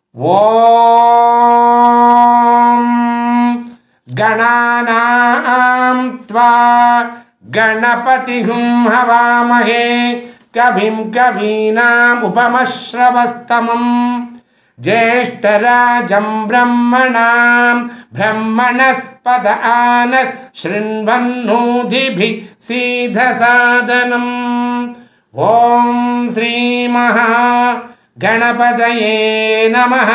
ॐ गणानां त्वा गणपतिं हवामहे कविं कवीनाम् उपमश्रवस्तमम् ज्येष्ठराजं ब्रह्मणां ब्रह्मणस्पद आनः शृण्वन्नोधिभिः सीधसादनम् ॐ श्रीमहा गणपतये नमः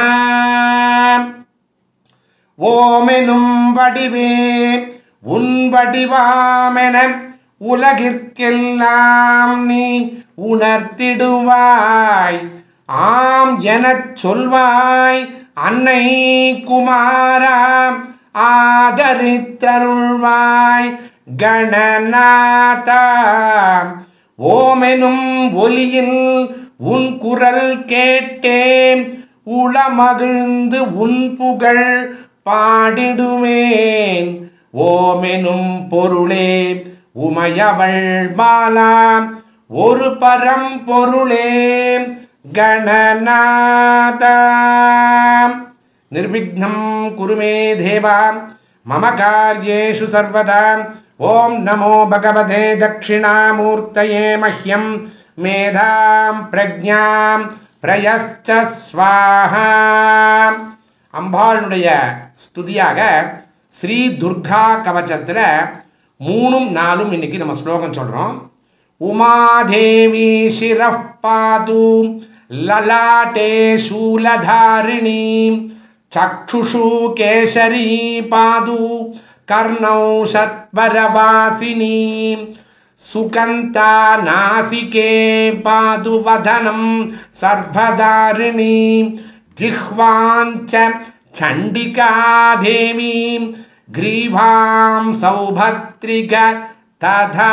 ஓமெனும் வடிவே உன் வடிவாமென உலகிற்கெல்லாம் நீ உணர்த்திடுவாய் ஆம் எனச் சொல்வாய் அன்னை குமாரா ஆதரித்தருள்வாய் கணநாதா ஓமெனும் ஒலியில் உன் குரல் கேட்டேன் உளமகிழ்ந்து உன் புகழ் பாடிடுவேன் ஓமெனும் பொருளே உமையவள் மாலாம் ஒரு பரம் பொருளே கணநாதா நிர்விக்னம் குருமே தேவா மம காரியேஷு சர்வதா ஓம் நமோ பகவதே தட்சிணாமூர்த்தயே மஹ்யம் மேதாம் பிரஜாம் பிரயஸ்ச ஸ்வாஹா அம்பாளுடைய ஸ்துதியாக ஸ்ரீ துர்கா கவச்சத்தில் மூணும் நாலும் இன்னைக்கு நம்ம ஸ்லோகம் சொல்கிறோம் உமாதேவி சிரப் பாது லலாட்டே சூலதாரிணி சக்ஷுஷு கேசரி பாது கர்ணௌ சத்வரவாசினி சுகந்தா நாசிகே பாது வதனம் சர்வதாரிணி जिह्वाञ्च चण्डिका देवीं ग्रीवां सौभद्रिक तथा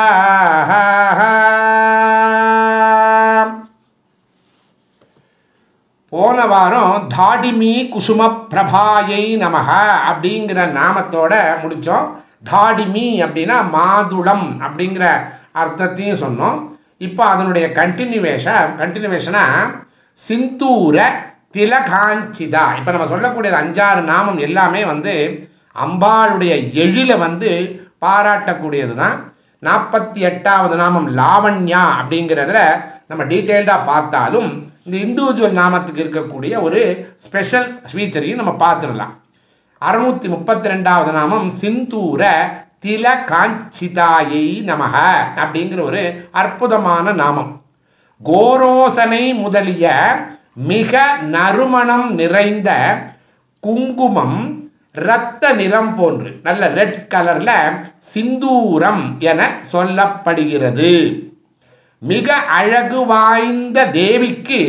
போன வாரம் தாடிமி குசும பிரபாயை நமக அப்படிங்கிற நாமத்தோட முடித்தோம் தாடிமி அப்படின்னா மாதுளம் அப்படிங்கிற அர்த்தத்தையும் சொன்னோம் இப்போ அதனுடைய கண்டினியூவேஷன் கண்டினியூவேஷனாக சிந்தூர திலகாஞ்சிதா இப்போ நம்ம சொல்லக்கூடிய அஞ்சாறு நாமம் எல்லாமே வந்து அம்பாளுடைய எழில வந்து பாராட்டக்கூடியது தான் நாற்பத்தி எட்டாவது நாமம் லாவண்யா அப்படிங்கிறதுல நம்ம டீட்டெயில்டாக பார்த்தாலும் இந்த இண்டிவிஜுவல் நாமத்துக்கு இருக்கக்கூடிய ஒரு ஸ்பெஷல் ஃபீச்சரையும் நம்ம பார்த்துடலாம் அறுநூத்தி முப்பத்தி ரெண்டாவது நாமம் சிந்தூர திலகாஞ்சிதாயை நமக அப்படிங்கிற ஒரு அற்புதமான நாமம் கோரோசனை முதலிய மிக நறுமணம் நிறைந்த குங்குமம் இரத்த நிறம் போன்று நல்ல ரெட் கலர்ல சிந்தூரம் என சொல்லப்படுகிறது மிக அழகு வாய்ந்த தேவிக்கு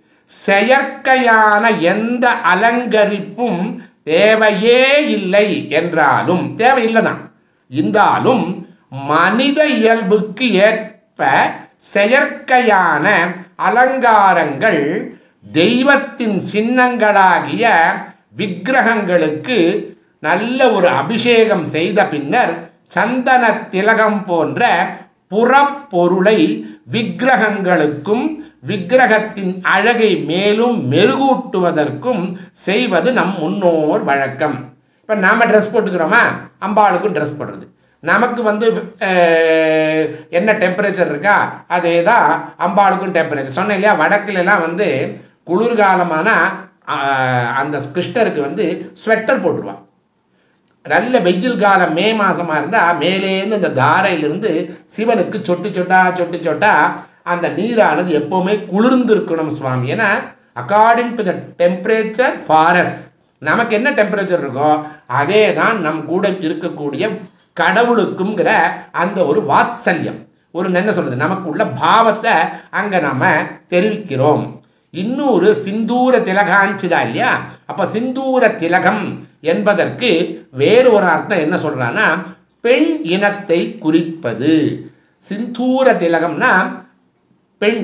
செயற்கையான எந்த அலங்கரிப்பும் தேவையே இல்லை என்றாலும் தேவையில்லைதான் இருந்தாலும் மனித இயல்புக்கு ஏற்ப செயற்கையான அலங்காரங்கள் தெய்வத்தின் சின்னங்களாகிய விக்கிரகங்களுக்கு நல்ல ஒரு அபிஷேகம் செய்த பின்னர் சந்தன திலகம் போன்ற புறப்பொருளை விக்கிரகங்களுக்கும் விக்கிரகத்தின் அழகை மேலும் மெருகூட்டுவதற்கும் செய்வது நம் முன்னோர் வழக்கம் இப்போ நாம் ட்ரெஸ் போட்டுக்கிறோமா அம்பாளுக்கும் ட்ரெஸ் போடுறது நமக்கு வந்து அஹ், என்ன டெம்பரேச்சர் இருக்கா அதே தான் அம்பாளுக்கும் டெம்பரேச்சர் சொன்னேன் இல்லையா வடக்குலலாம் வந்து குளிர்காலமானா அஹ், அந்த கிருஷ்ணருக்கு வந்து ஸ்வெட்டர் போட்டுருவான் நல்ல வெயில் காலம் மே மாசமா இருந்தா மேலேருந்து இந்த தாரையிலிருந்து சிவனுக்கு சொட்டு சொட்டா சொட்டு சொட்டா அந்த நீரானது எப்பவுமே குளிர்ந்து இருக்கணும் சுவாமி ஏன்னா அக்கார்டிங் டு த டெம்பரேச்சர் ஃபாரஸ் நமக்கு என்ன டெம்பரேச்சர் இருக்கோ அதே தான் நம் கூட இருக்கக்கூடிய கடவுளுக்குங்கிற அந்த ஒரு வாத்சல்யம் ஒரு என்ன சொல்றது நமக்கு உள்ள பாவத்தை அங்க நாம தெரிவிக்கிறோம் இன்னொரு சிந்தூர திலகாஞ்சிதா இல்லையா அப்ப சிந்தூர திலகம் என்பதற்கு வேறு ஒரு அர்த்தம் என்ன சொல்றான்னா பெண் இனத்தை குறிப்பது சிந்தூர திலகம்னா பெண்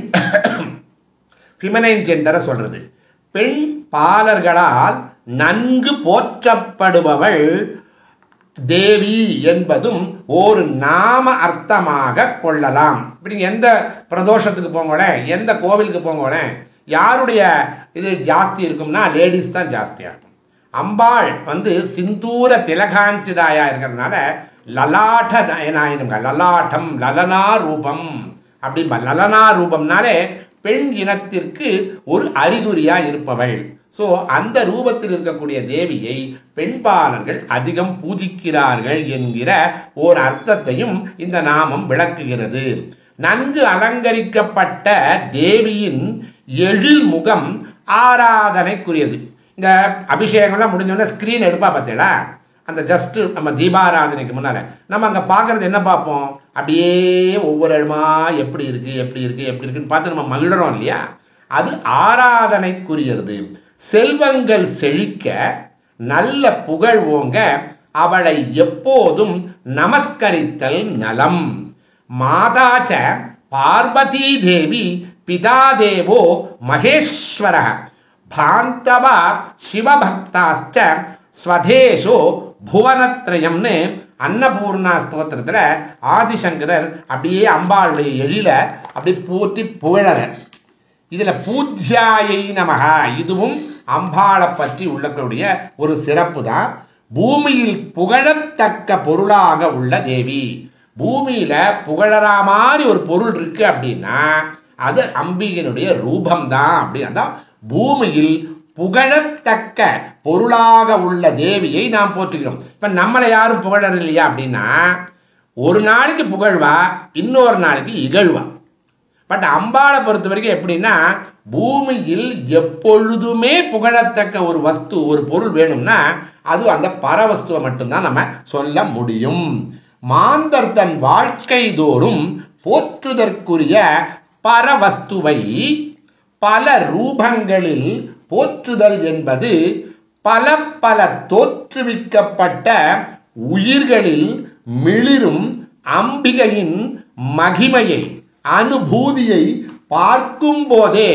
ஃபிமனைன் ஜெண்டரை சொல்றது பெண் பாலர்களால் நன்கு போற்றப்படுபவள் தேவி என்பதும் ஒரு நாம அர்த்தமாக கொள்ளலாம் இப்படி எந்த பிரதோஷத்துக்கு போங்களேன் எந்த கோவிலுக்கு போங்களேன் யாருடைய இது ஜாஸ்தி இருக்கும்னா லேடிஸ் தான் ஜாஸ்தியாக இருக்கும் அம்பாள் வந்து சிந்தூர திலகாஞ்சிதாயா இருக்கிறதுனால லலாட்ட நயனாயினுங்க லலாட்டம் லலனா ரூபம் அப்படின்பா லலனா ரூபம்னாலே பெண் இனத்திற்கு ஒரு அறிகுறியாக இருப்பவள் ஸோ அந்த ரூபத்தில் இருக்கக்கூடிய தேவியை பெண்பாளர்கள் அதிகம் பூஜிக்கிறார்கள் என்கிற ஓர் அர்த்தத்தையும் இந்த நாமம் விளக்குகிறது நன்கு அலங்கரிக்கப்பட்ட தேவியின் எழில் முகம் ஆராதனைக்குரியது இந்த அபிஷேகம்லாம் முடிஞ்சோடனே ஸ்க்ரீன் எடுப்பா பார்த்தீங்களா அந்த ஜஸ்ட்டு நம்ம தீபாராதனைக்கு முன்னால் நம்ம அங்கே பார்க்குறது என்ன பார்ப்போம் அப்படியே ஒவ்வொரு இடமா எப்படி இருக்குது எப்படி இருக்குது எப்படி இருக்குன்னு பார்த்து நம்ம மகிழறோம் இல்லையா அது ஆராதனைக்குரியது செல்வங்கள் செழிக்க நல்ல புகழ் ஓங்க அவளை எப்போதும் நமஸ்கரித்தல் நலம் மாதாச்ச பார்வதி தேவி பிதா தேவோ மகேஸ்வர பாந்தவா சிவபக்தாச்ச ஸ்வதேஷோ புவனத்ரயம்னு அன்னபூர்ணா ஸ்தோத்திரத்தில் ஆதிசங்கரர் அப்படியே அம்பாளுடைய எழில அப்படியே போற்றி புகழறர் இதில் பூஜ்யாயை நமகா இதுவும் அம்பாளை பற்றி உள்ளக்கூடிய ஒரு சிறப்பு தான் பூமியில் புகழத்தக்க பொருளாக உள்ள தேவி பூமியில் புகழறா மாதிரி ஒரு பொருள் இருக்கு அப்படின்னா அது அம்பிகையினுடைய ரூபம்தான் அப்படின்னு தான் பூமியில் புகழத்தக்க பொருளாக உள்ள தேவியை நாம் போற்றுகிறோம் இப்போ நம்மளை யாரும் புகழற இல்லையா அப்படின்னா ஒரு நாளைக்கு புகழ்வா இன்னொரு நாளைக்கு இகழ்வா பட் அம்பாளை பொறுத்த வரைக்கும் எப்படின்னா பூமியில் எப்பொழுதுமே புகழத்தக்க ஒரு வஸ்து ஒரு பொருள் வேணும்னா அது அந்த பரவஸ்துவை மட்டும்தான் நம்ம சொல்ல முடியும் மாந்தர் தன் வாழ்க்கை தோறும் போற்றுதற்குரிய பரவஸ்துவை பல ரூபங்களில் போற்றுதல் என்பது பல பல தோற்றுவிக்கப்பட்ட உயிர்களில் மிளிரும் அம்பிகையின் மகிமையை அனுபூதியை பார்க்கும் போதே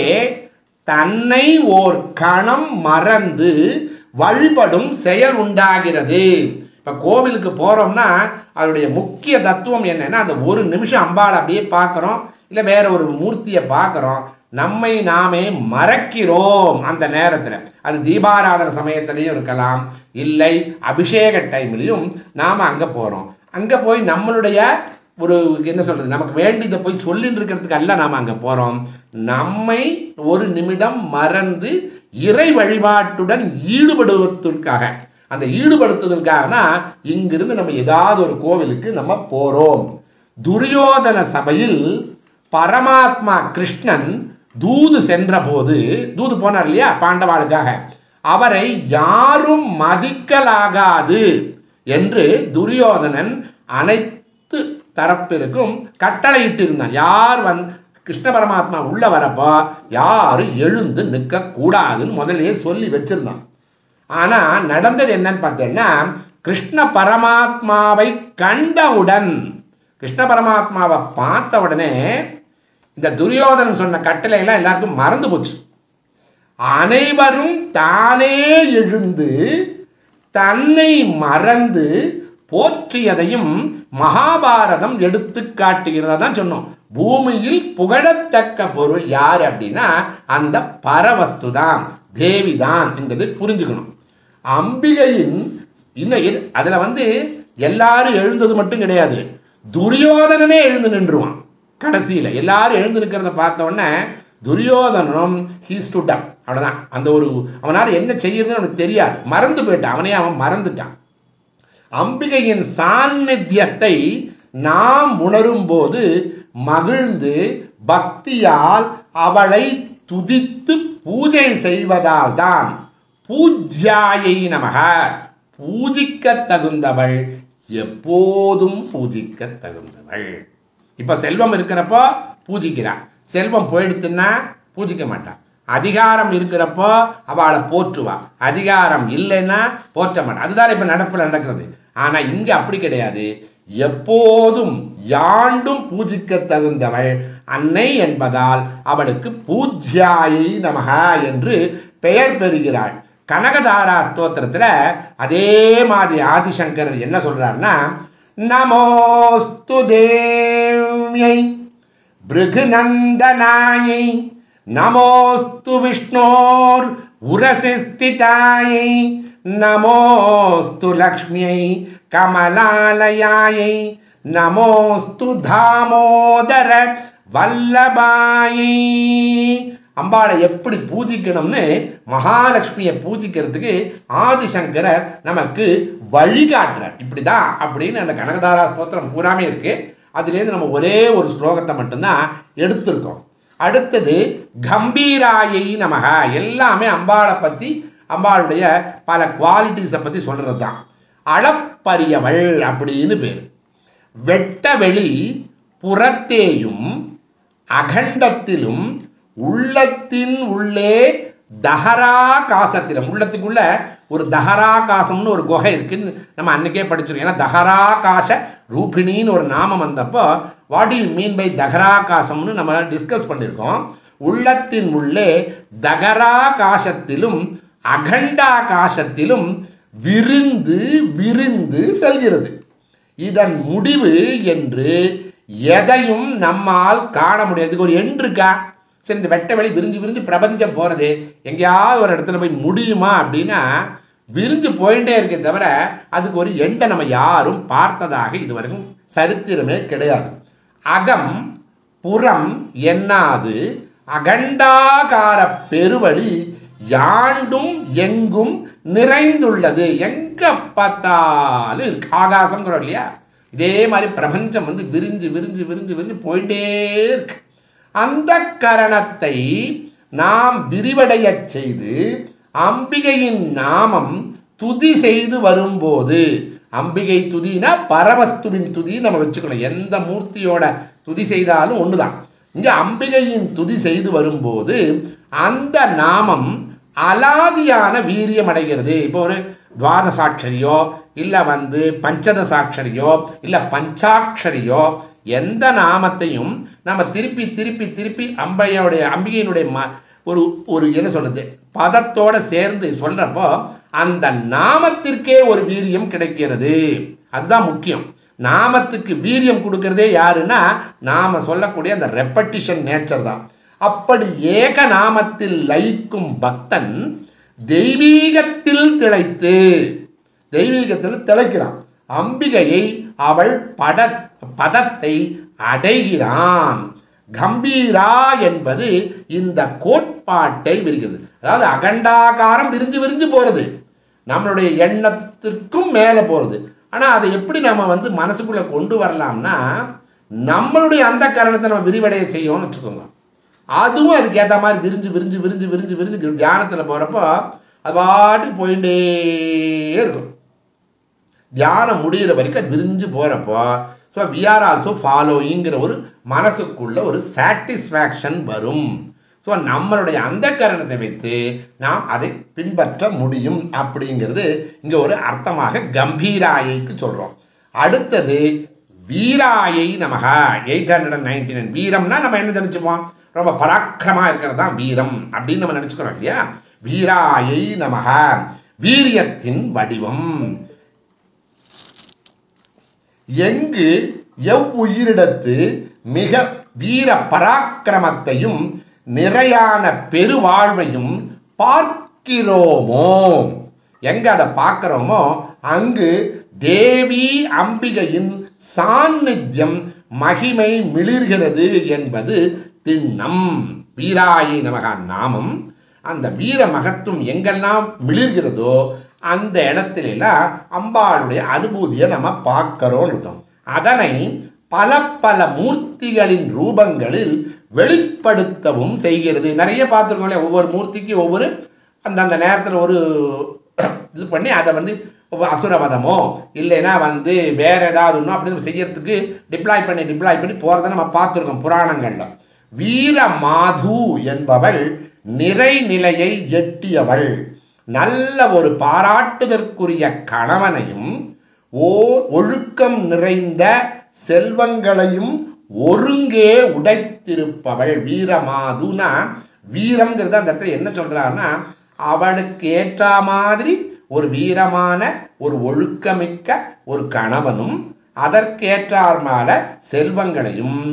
தன்னை ஓர் கணம் மறந்து வழிபடும் செயல் உண்டாகிறது இப்போ கோவிலுக்கு போகிறோம்னா அதனுடைய முக்கிய தத்துவம் என்னன்னா அந்த ஒரு நிமிஷம் அம்பாள் அப்படியே பார்க்குறோம் இல்லை வேற ஒரு மூர்த்தியை பார்க்குறோம் நம்மை நாமே மறக்கிறோம் அந்த நேரத்தில் அது தீபாராதன சமயத்திலையும் இருக்கலாம் இல்லை அபிஷேக டைம்லையும் நாம் அங்கே போகிறோம் அங்கே போய் நம்மளுடைய ஒரு என்ன சொல்கிறது நமக்கு வேண்டியதை போய் சொல்லிட்டு இருக்கிறதுக்கு அல்ல நாம் அங்கே போகிறோம் நம்மை ஒரு நிமிடம் மறந்து இறை வழிபாட்டுடன் ஈடுபடுவதற்காக அந்த ஈடுபடுத்துவதற்காக தான் இங்கிருந்து நம்ம ஏதாவது ஒரு கோவிலுக்கு நம்ம போகிறோம் துரியோதன சபையில் பரமாத்மா கிருஷ்ணன் தூது சென்றபோது தூது போனார் இல்லையா பாண்டவாளுக்காக அவரை யாரும் மதிக்கலாகாது என்று துரியோதனன் அனைத்து தரப்பிற்கும் கட்டளையிட்டு இருந்தான் யார் வந் கிருஷ்ண பரமாத்மா உள்ள வரப்போ யாரும் எழுந்து நிற்க கூடாதுன்னு முதல்லயே சொல்லி வச்சிருந்தான் ஆனால் நடந்தது என்னன்னு பார்த்தீங்கன்னா கிருஷ்ண பரமாத்மாவை கண்டவுடன் கிருஷ்ண பரமாத்மாவை பார்த்த உடனே இந்த துரியோதனன் சொன்ன கட்டளையெல்லாம் எல்லாருக்கும் மறந்து போச்சு அனைவரும் தானே எழுந்து தன்னை மறந்து போற்றியதையும் மகாபாரதம் எடுத்து காட்டுகிறதா தான் சொன்னோம் பூமியில் புகழத்தக்க பொருள் யார் அப்படின்னா அந்த பரவஸ்து தான் தேவி தான் என்பதை புரிஞ்சுக்கணும் அம்பிகையின் இன்னும் அதில் வந்து எல்லாரும் எழுந்தது மட்டும் கிடையாது துரியோதனனே எழுந்து நின்றுவான் கடைசியில் எல்லாரும் எழுந்து நிற்கிறத பார்த்த உடனே துரியோதனனும் ஹீ ஸ்டுட் அப் அவ்வளோதான் அந்த ஒரு அவனால் என்ன செய்யறதுன்னு அவனுக்கு தெரியாது மறந்து போயிட்டான் அவனே அவன் மறந்துட்டான் அம்பிகையின் சாநித்தியத்தை நாம் உணரும்போது மகிழ்ந்து பக்தியால் அவளை துதித்து பூஜை செய்வதால் தான் பூஜ்யாயை நமக பூஜிக்க தகுந்தவள் எப்போதும் பூஜிக்க தகுந்தவள் இப்போ செல்வம் இருக்கிறப்போ பூஜிக்கிறா செல்வம் போயிடுத்துன்னா பூஜிக்க மாட்டான் அதிகாரம் இருக்கிறப்போ அவளை போற்றுவா அதிகாரம் இல்லைன்னா போற்ற மாட்டான் அதுதான் இப்போ நடப்பில் நடக்கிறது ஆனால் இங்கே அப்படி கிடையாது எப்போதும் யாண்டும் பூஜிக்க தகுந்தவள் அன்னை என்பதால் அவளுக்கு பூஜ்யாயை நமக என்று பெயர் பெறுகிறாள் கனகதாரா ஸ்தோத்திரத்தில் அதே மாதிரி ஆதிசங்கரர் என்ன சொல்றாருன்னா நமோஸ்து தேவ்யை பிருகுநந்தனாயை நமோஸ்து விஷ்ணோர் உரசி ஸ்திதாயை நமோஸ்து லக்ஷ்மியை கமலாலயாயை நமோஸ்து தாமோதர வல்லபாயை அம்பாளை எப்படி பூஜிக்கணும்னு மகாலட்சுமியை பூஜிக்கிறதுக்கு ஆதிசங்கரர் நமக்கு வழிகாட்டுறார் இப்படிதான் அப்படின்னு அந்த கனகதாரா ஸ்தோத்திரம் பூராமே இருக்கு அதுலேருந்து நம்ம ஒரே ஒரு ஸ்லோகத்தை மட்டும்தான் எடுத்திருக்கோம் அடுத்தது கம்பீராயை நமக எல்லாமே அம்பாளை பற்றி அம்பாளுடைய பல குவாலிட்டிஸை பற்றி சொல்கிறது தான் அளப்பரியவள் அப்படின்னு பேர் வெட்டவெளி புறத்தேயும் அகண்டத்திலும் உள்ளத்தின் உள்ளே தஹராகாசத்திலும் உள்ளத்துக்குள்ள ஒரு தஹராகாசம்னு ஒரு குகை இருக்குன்னு நம்ம அன்னைக்கே படிச்சிருக்கோம் ஏன்னா தஹராகாச ரூபிணின்னு ஒரு நாமம் வந்தப்போ வாட் யூ மீன் பை தகராகாசம்னு நம்ம டிஸ்கஸ் பண்ணியிருக்கோம் உள்ளத்தின் உள்ளே தகராகாசத்திலும் அகண்டாகாசத்திலும் விருந்து விருந்து செல்கிறது இதன் முடிவு என்று எதையும் நம்மால் காண முடியாது இதுக்கு ஒரு எண் இருக்கா சரி இந்த வெட்ட வெளி விரிஞ்சு விரிஞ்சு பிரபஞ்சம் போகிறது எங்கேயாவது ஒரு இடத்துல போய் முடியுமா அப்படின்னா விரிஞ்சு போயிட்டே இருக்கே தவிர அதுக்கு ஒரு எண்டை நம்ம யாரும் பார்த்ததாக இதுவரைக்கும் சரித்திரமே கிடையாது அகம் புறம் எண்ணாது அகண்டாகார பெருவழி யாண்டும் எங்கும் நிறைந்துள்ளது எங்க பார்த்தாலும் இருக்கு ஆகாசம்ங்கிறோம் இல்லையா இதே மாதிரி பிரபஞ்சம் வந்து விரிஞ்சு விரிஞ்சு விரிஞ்சு விரிஞ்சு போயிட்டே இருக்கு அந்த கரணத்தை நாம் விரிவடையச் செய்து அம்பிகையின் நாமம் துதி செய்து வரும்போது அம்பிகை துதினா பரவஸ்துவின் துதி நம்ம வச்சுக்கணும் எந்த மூர்த்தியோட துதி செய்தாலும் ஒண்ணுதான் இங்க அம்பிகையின் துதி செய்து வரும்போது அந்த நாமம் அலாதியான வீரியம் அடைகிறது இப்போ ஒரு துவாதசாட்சரியோ இல்லை வந்து பஞ்சதசாட்சரியோ இல்லை பஞ்சாட்சரியோ எந்த நாமத்தையும் நம்ம திருப்பி திருப்பி திருப்பி அம்பையோடைய அம்பிகையினுடைய ம ஒரு ஒரு என்ன சொல்றது பதத்தோட சேர்ந்து சொல்றப்போ அந்த நாமத்திற்கே ஒரு வீரியம் கிடைக்கிறது அதுதான் முக்கியம் நாமத்துக்கு வீரியம் கொடுக்கறதே யாருன்னா நாம சொல்லக்கூடிய அந்த ரெப்பட்டிஷன் நேச்சர் தான் அப்படி ஏக நாமத்தில் லயிக்கும் பக்தன் தெய்வீகத்தில் திளைத்து தெய்வீகத்தில் திளைக்கிறான் அம்பிகையை அவள் பட பதத்தை அடைகிறான் கம்பீரா என்பது இந்த கோட்பாட்டை விரிகிறது அதாவது அகண்டாகாரம் விரிஞ்சு விரிஞ்சு போகிறது நம்மளுடைய எண்ணத்திற்கும் மேலே போகிறது ஆனால் அதை எப்படி நம்ம வந்து மனசுக்குள்ளே கொண்டு வரலாம்னா நம்மளுடைய அந்த காரணத்தை நம்ம விரிவடைய செய்யோம்னு வச்சுக்கோங்க அதுவும் அதுக்கு ஏற்ற மாதிரி விரிஞ்சு விரிஞ்சு விரிஞ்சு விரிஞ்சு விரிஞ்சு தியானத்தில் போகிறப்போ அது பாட்டுக்கு போயிட்டே இருக்கும் தியானம் முடிகிற வரைக்கும் அது விரிஞ்சு போகிறப்போ ஸோ வி ஆர் ஆல்சோ ஃபாலோயிங்கிற ஒரு மனசுக்குள்ள ஒரு சாட்டிஸ்ஃபேக்ஷன் வரும் ஸோ நம்மளுடைய அந்த கரணத்தை வைத்து நாம் அதை பின்பற்ற முடியும் அப்படிங்கிறது இங்கே ஒரு அர்த்தமாக கம்பீராயைக்கு சொல்கிறோம் அடுத்தது வீராயை நமக eight hundred and ninety nine வீரம்னா நம்ம என்ன நினச்சிப்போம் ரொம்ப பராக்கிரமாக இருக்கிறது தான் வீரம் அப்படின்னு நம்ம நினச்சிக்கிறோம் இல்லையா வீராயை நமக வீரியத்தின் வடிவம் எங்கு எவ்வுயிரிடத்து மிக வீர பராக்கிரமத்தையும் நிறையான பெருவாழ்வையும் பார்க்கிறோமோ எங்க அதை பார்க்கிறோமோ அங்கு தேவி அம்பிகையின் சாநித்தியம் மகிமை மிளிர்கிறது என்பது திண்ணம் வீராயை நமகா நாமம் அந்த வீர மகத்துவம் எங்கெல்லாம் மிளிர்கிறதோ அந்த இடத்துலலாம் அம்பாளுடைய அனுபூதியை நம்ம பார்க்கிறோம்னு அர்த்தம் அதனை பல பல மூர்த்திகளின் ரூபங்களில் வெளிப்படுத்தவும் செய்கிறது நிறைய பார்த்துருக்கோம் இல்லையா ஒவ்வொரு மூர்த்திக்கு ஒவ்வொரு அந்தந்த நேரத்தில் ஒரு இது பண்ணி அதை வந்து ஒவ்வொரு அசுரவதமோ இல்லைன்னா வந்து வேற ஏதாவது ஒன்றும் அப்படின்னு செய்யறதுக்கு டிப்ளாய் பண்ணி டிப்ளாய் பண்ணி போகிறத நம்ம பார்த்துருக்கோம் புராணங்களில் வீர மாது என்பவள் நிறைநிலையை எட்டியவள் நல்ல ஒரு பாராட்டுதற்குரிய கணவனையும் ஓ ஒழுக்கம் நிறைந்த செல்வங்களையும் ஒருங்கே உடைத்திருப்பவள் வீரமாதுனா வீரம்ங்கிறது அந்த இடத்துல என்ன சொல்றான்னா அவளுக்கு ஏற்ற மாதிரி ஒரு வீரமான ஒரு ஒழுக்கமிக்க ஒரு கணவனும் அதற்கேற்றார் மேல செல்வங்களையும்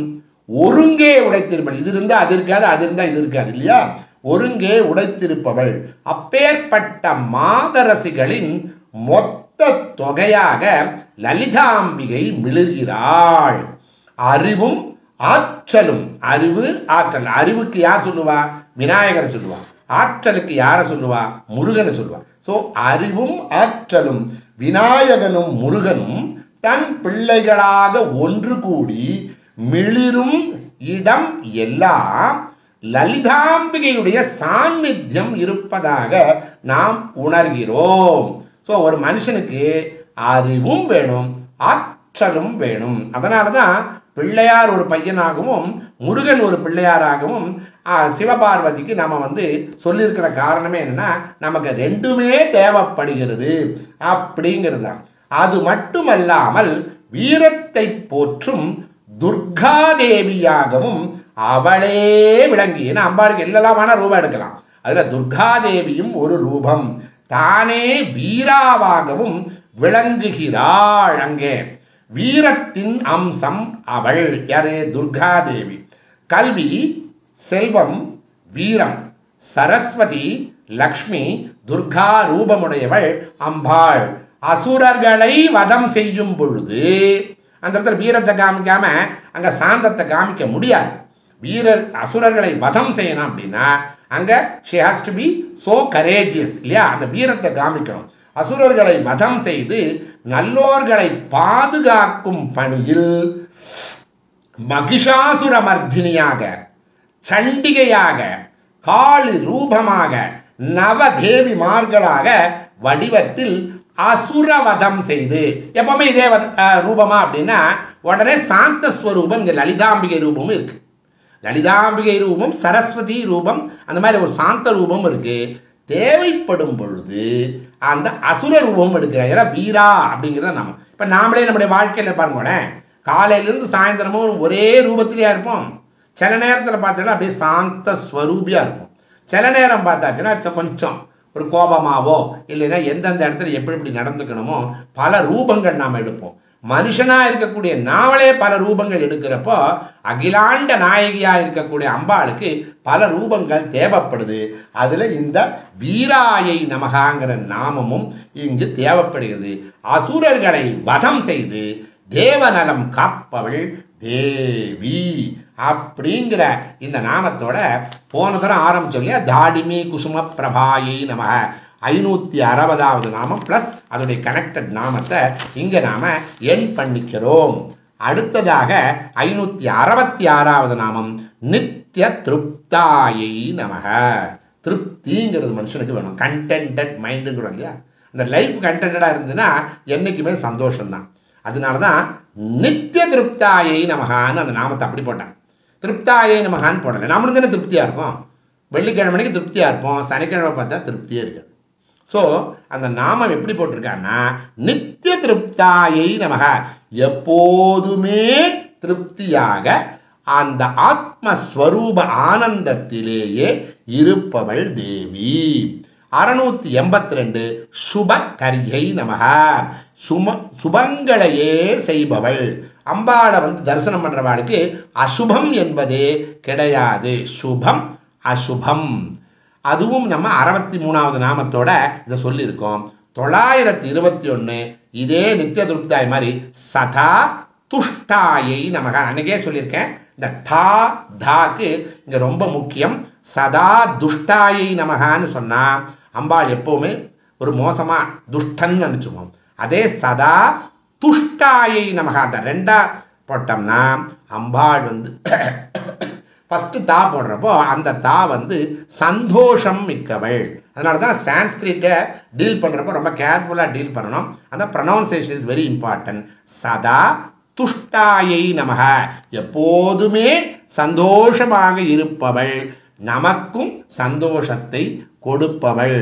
ஒருங்கே உடைத்திருப்பவள் இது இருந்தால் அது இருக்காது அது இருந்தால் இது இருக்காது இல்லையா ஒருங்கே உடைத்திருப்பவள் அப்பேற்பட்ட மாதரசிகளின் மொத்த தொகையாக லலிதாம்பிகை மிளிர்கிறாள் அறிவும் ஆற்றலும் அறிவு ஆற்றல் அறிவுக்கு யார் சொல்லுவா விநாயகரை சொல்லுவா ஆற்றலுக்கு யாரை சொல்லுவா முருகனை சொல்லுவா ஸோ அறிவும் ஆற்றலும் விநாயகனும் முருகனும் தன் பிள்ளைகளாக ஒன்று கூடி மிளிரும் இடம் எல்லாம் லலிதாம்பிகையுடைய சாநித்தியம் இருப்பதாக நாம் உணர்கிறோம் ஸோ ஒரு மனுஷனுக்கு அறிவும் வேணும் ஆற்றலும் வேணும் அதனால தான் பிள்ளையார் ஒரு பையனாகவும் முருகன் ஒரு பிள்ளையாராகவும் ஆ, சிவபார்வதிக்கு நம்ம வந்து சொல்லியிருக்கிற காரணமே என்னன்னா நமக்கு ரெண்டுமே தேவைப்படுகிறது அப்படிங்கிறது தான் அது மட்டுமல்லாமல் வீரத்தை போற்றும் துர்காதேவியாகவும் அவளே விளங்கி ஏன்னா அம்பாளுக்கு எல்லலாமான ரூபம் எடுக்கலாம் அதில் துர்காதேவியும் ஒரு ரூபம் தானே வீராவாகவும் விளங்குகிறாள் அங்கே வீரத்தின் அம்சம் அவள் யாரு துர்காதேவி கல்வி செல்வம் வீரம் சரஸ்வதி லக்ஷ்மி துர்கா ரூபமுடையவள் அம்பாள் அசுரர்களை வதம் செய்யும் பொழுது அந்த இடத்துல வீரத்தை காமிக்காம அங்க சாந்தத்தை காமிக்க முடியாது வீரர் அசுரர்களை வதம் செய்யணும் அப்படின்னா அங்க she has to be so courageous இல்லையா அந்த வீரத்தை காமிக்கணும் அசுரர்களை வதம் செய்து நல்லோர்களை பாதுகாக்கும் பணியில் மகிஷாசுரமர்தினியாக சண்டிகையாக காளி ரூபமாக நவதேவிமார்களாக வடிவத்தில் அசுரவதம் செய்து எப்பவுமே இதே வத- அஹ், ரூபமா அப்படின்னா உடனே சாந்த ஸ்வரூபம் இங்கே லலிதாம்பிகை ரூபமும் இருக்கு லலிதாம்பிகை ரூபம் சரஸ்வதி ரூபம் அந்த மாதிரி ஒரு சாந்த ரூபம் இருக்கு தேவைப்படும் பொழுது அந்த அசுர ரூபம் எடுக்கிறார் ஏன்னா வீரா அப்படிங்கிறத நம்ம இப்போ நாமளே நம்முடைய வாழ்க்கையில் பாருங்களேன் காலையிலேருந்து சாயந்தரமும் ஒரே ரூபத்திலேயே இருப்போம் சில நேரத்தில் பார்த்தோன்னா அப்படியே சாந்த ஸ்வரூபியாக இருக்கும் சில நேரம் பார்த்தாச்சுன்னா ச- கொஞ்சம் ஒரு கோபமாவோ இல்லைன்னா எந்தெந்த இடத்துல எப்படி எப்படி நடந்துக்கணுமோ பல ரூபங்கள் நாம் எடுப்போம் மனுஷனாக இருக்கக்கூடிய நாமளே பல ரூபங்கள் எடுக்கிறப்போ அகிலாண்ட நாயகியாக இருக்கக்கூடிய அம்பாளுக்கு பல ரூபங்கள் தேவைப்படுது அதில் இந்த வீராயை நமகாங்கிற நாமமும் இங்கு தேவைப்படுகிறது அசுரர்களை வதம் செய்து தேவநலம் காப்பவள் தேவி அப்படிங்கிற இந்த நாமத்தோட போன தரம் ஆரம்பிச்சோம் இல்லையா தாடிமி குசும பிரபாயை நம ஐநூற்றி அறுபதாவது நாமம் ப்ளஸ் அதோடைய கனெக்டட் நாமத்தை இங்கே நாம் எண் பண்ணிக்கிறோம் அடுத்ததாக ஐநூற்றி அறுபத்தி ஆறாவது நாமம் நித்திய திருப்தாயை நமக திருப்திங்கிறது மனுஷனுக்கு வேணும் கண்டென்டட் மைண்டுங்கிறோம் இல்லையா அந்த லைஃப் கண்டென்டடாக இருந்ததுன்னா என்றைக்குமே சந்தோஷம்தான் அதனால தான் நித்திய திருப்தாயை நமகான்னு அந்த நாமத்தை அப்படி போட்டான் திருப்தாயை நமகான்னு போடலை நம்மளுக்கு தானே திருப்தியாக இருக்கும் வெள்ளிக்கிழமைக்கு திருப்தியாக இருப்போம் சனிக்கிழமை பார்த்தா திருப்தியே இருக்காது ஸோ அந்த நாமம் எப்படி போட்டிருக்கான்னா நித்திய திருப்தாயை நமக எப்போதுமே திருப்தியாக அந்த ஆத்மஸ்வரூப ஆனந்தத்திலேயே இருப்பவள் தேவி அறுநூத்தி எண்பத்தி ரெண்டு சுப கரியை நமக சும சுபங்களையே செய்பவள் அம்பாளை வந்து தரிசனம் பண்றவாளுக்கு அசுபம் என்பதே கிடையாது சுபம் அசுபம் அதுவும் நம்ம அறுபத்தி மூணாவது நாமத்தோட இதை சொல்லியிருக்கோம் தொள்ளாயிரத்தி இருபத்தி ஒன்று இதே நித்திய திருப்தாய் மாதிரி சதா துஷ்டாயை நமக அன்னைக்கே சொல்லியிருக்கேன் இந்த தா தாக்கு இங்கே ரொம்ப முக்கியம் சதா துஷ்டாயை நமகான்னு சொன்னால் அம்பாள் எப்போவுமே ஒரு மோசமாக துஷ்டன்னு நினச்சிக்குவோம் அதே சதா துஷ்டாயை நமக அந்த ரெண்டா போட்டோம்னா அம்பாள் வந்து ஃபஸ்ட்டு தா போடுறப்போ அந்த தா வந்து சந்தோஷம் மிக்கவள் அதனால தான் சான்ஸ்கிரிட்டை டீல் பண்ணுறப்போ ரொம்ப கேர்ஃபுல்லாக டீல் பண்ணணும் அந்த ப்ரொனவுன்சியேஷன் இஸ் வெரி இம்பார்ட்டன்ட் சதா துஷ்டாயை நமக எப்போதுமே சந்தோஷமாக இருப்பவள் நமக்கும் சந்தோஷத்தை கொடுப்பவள்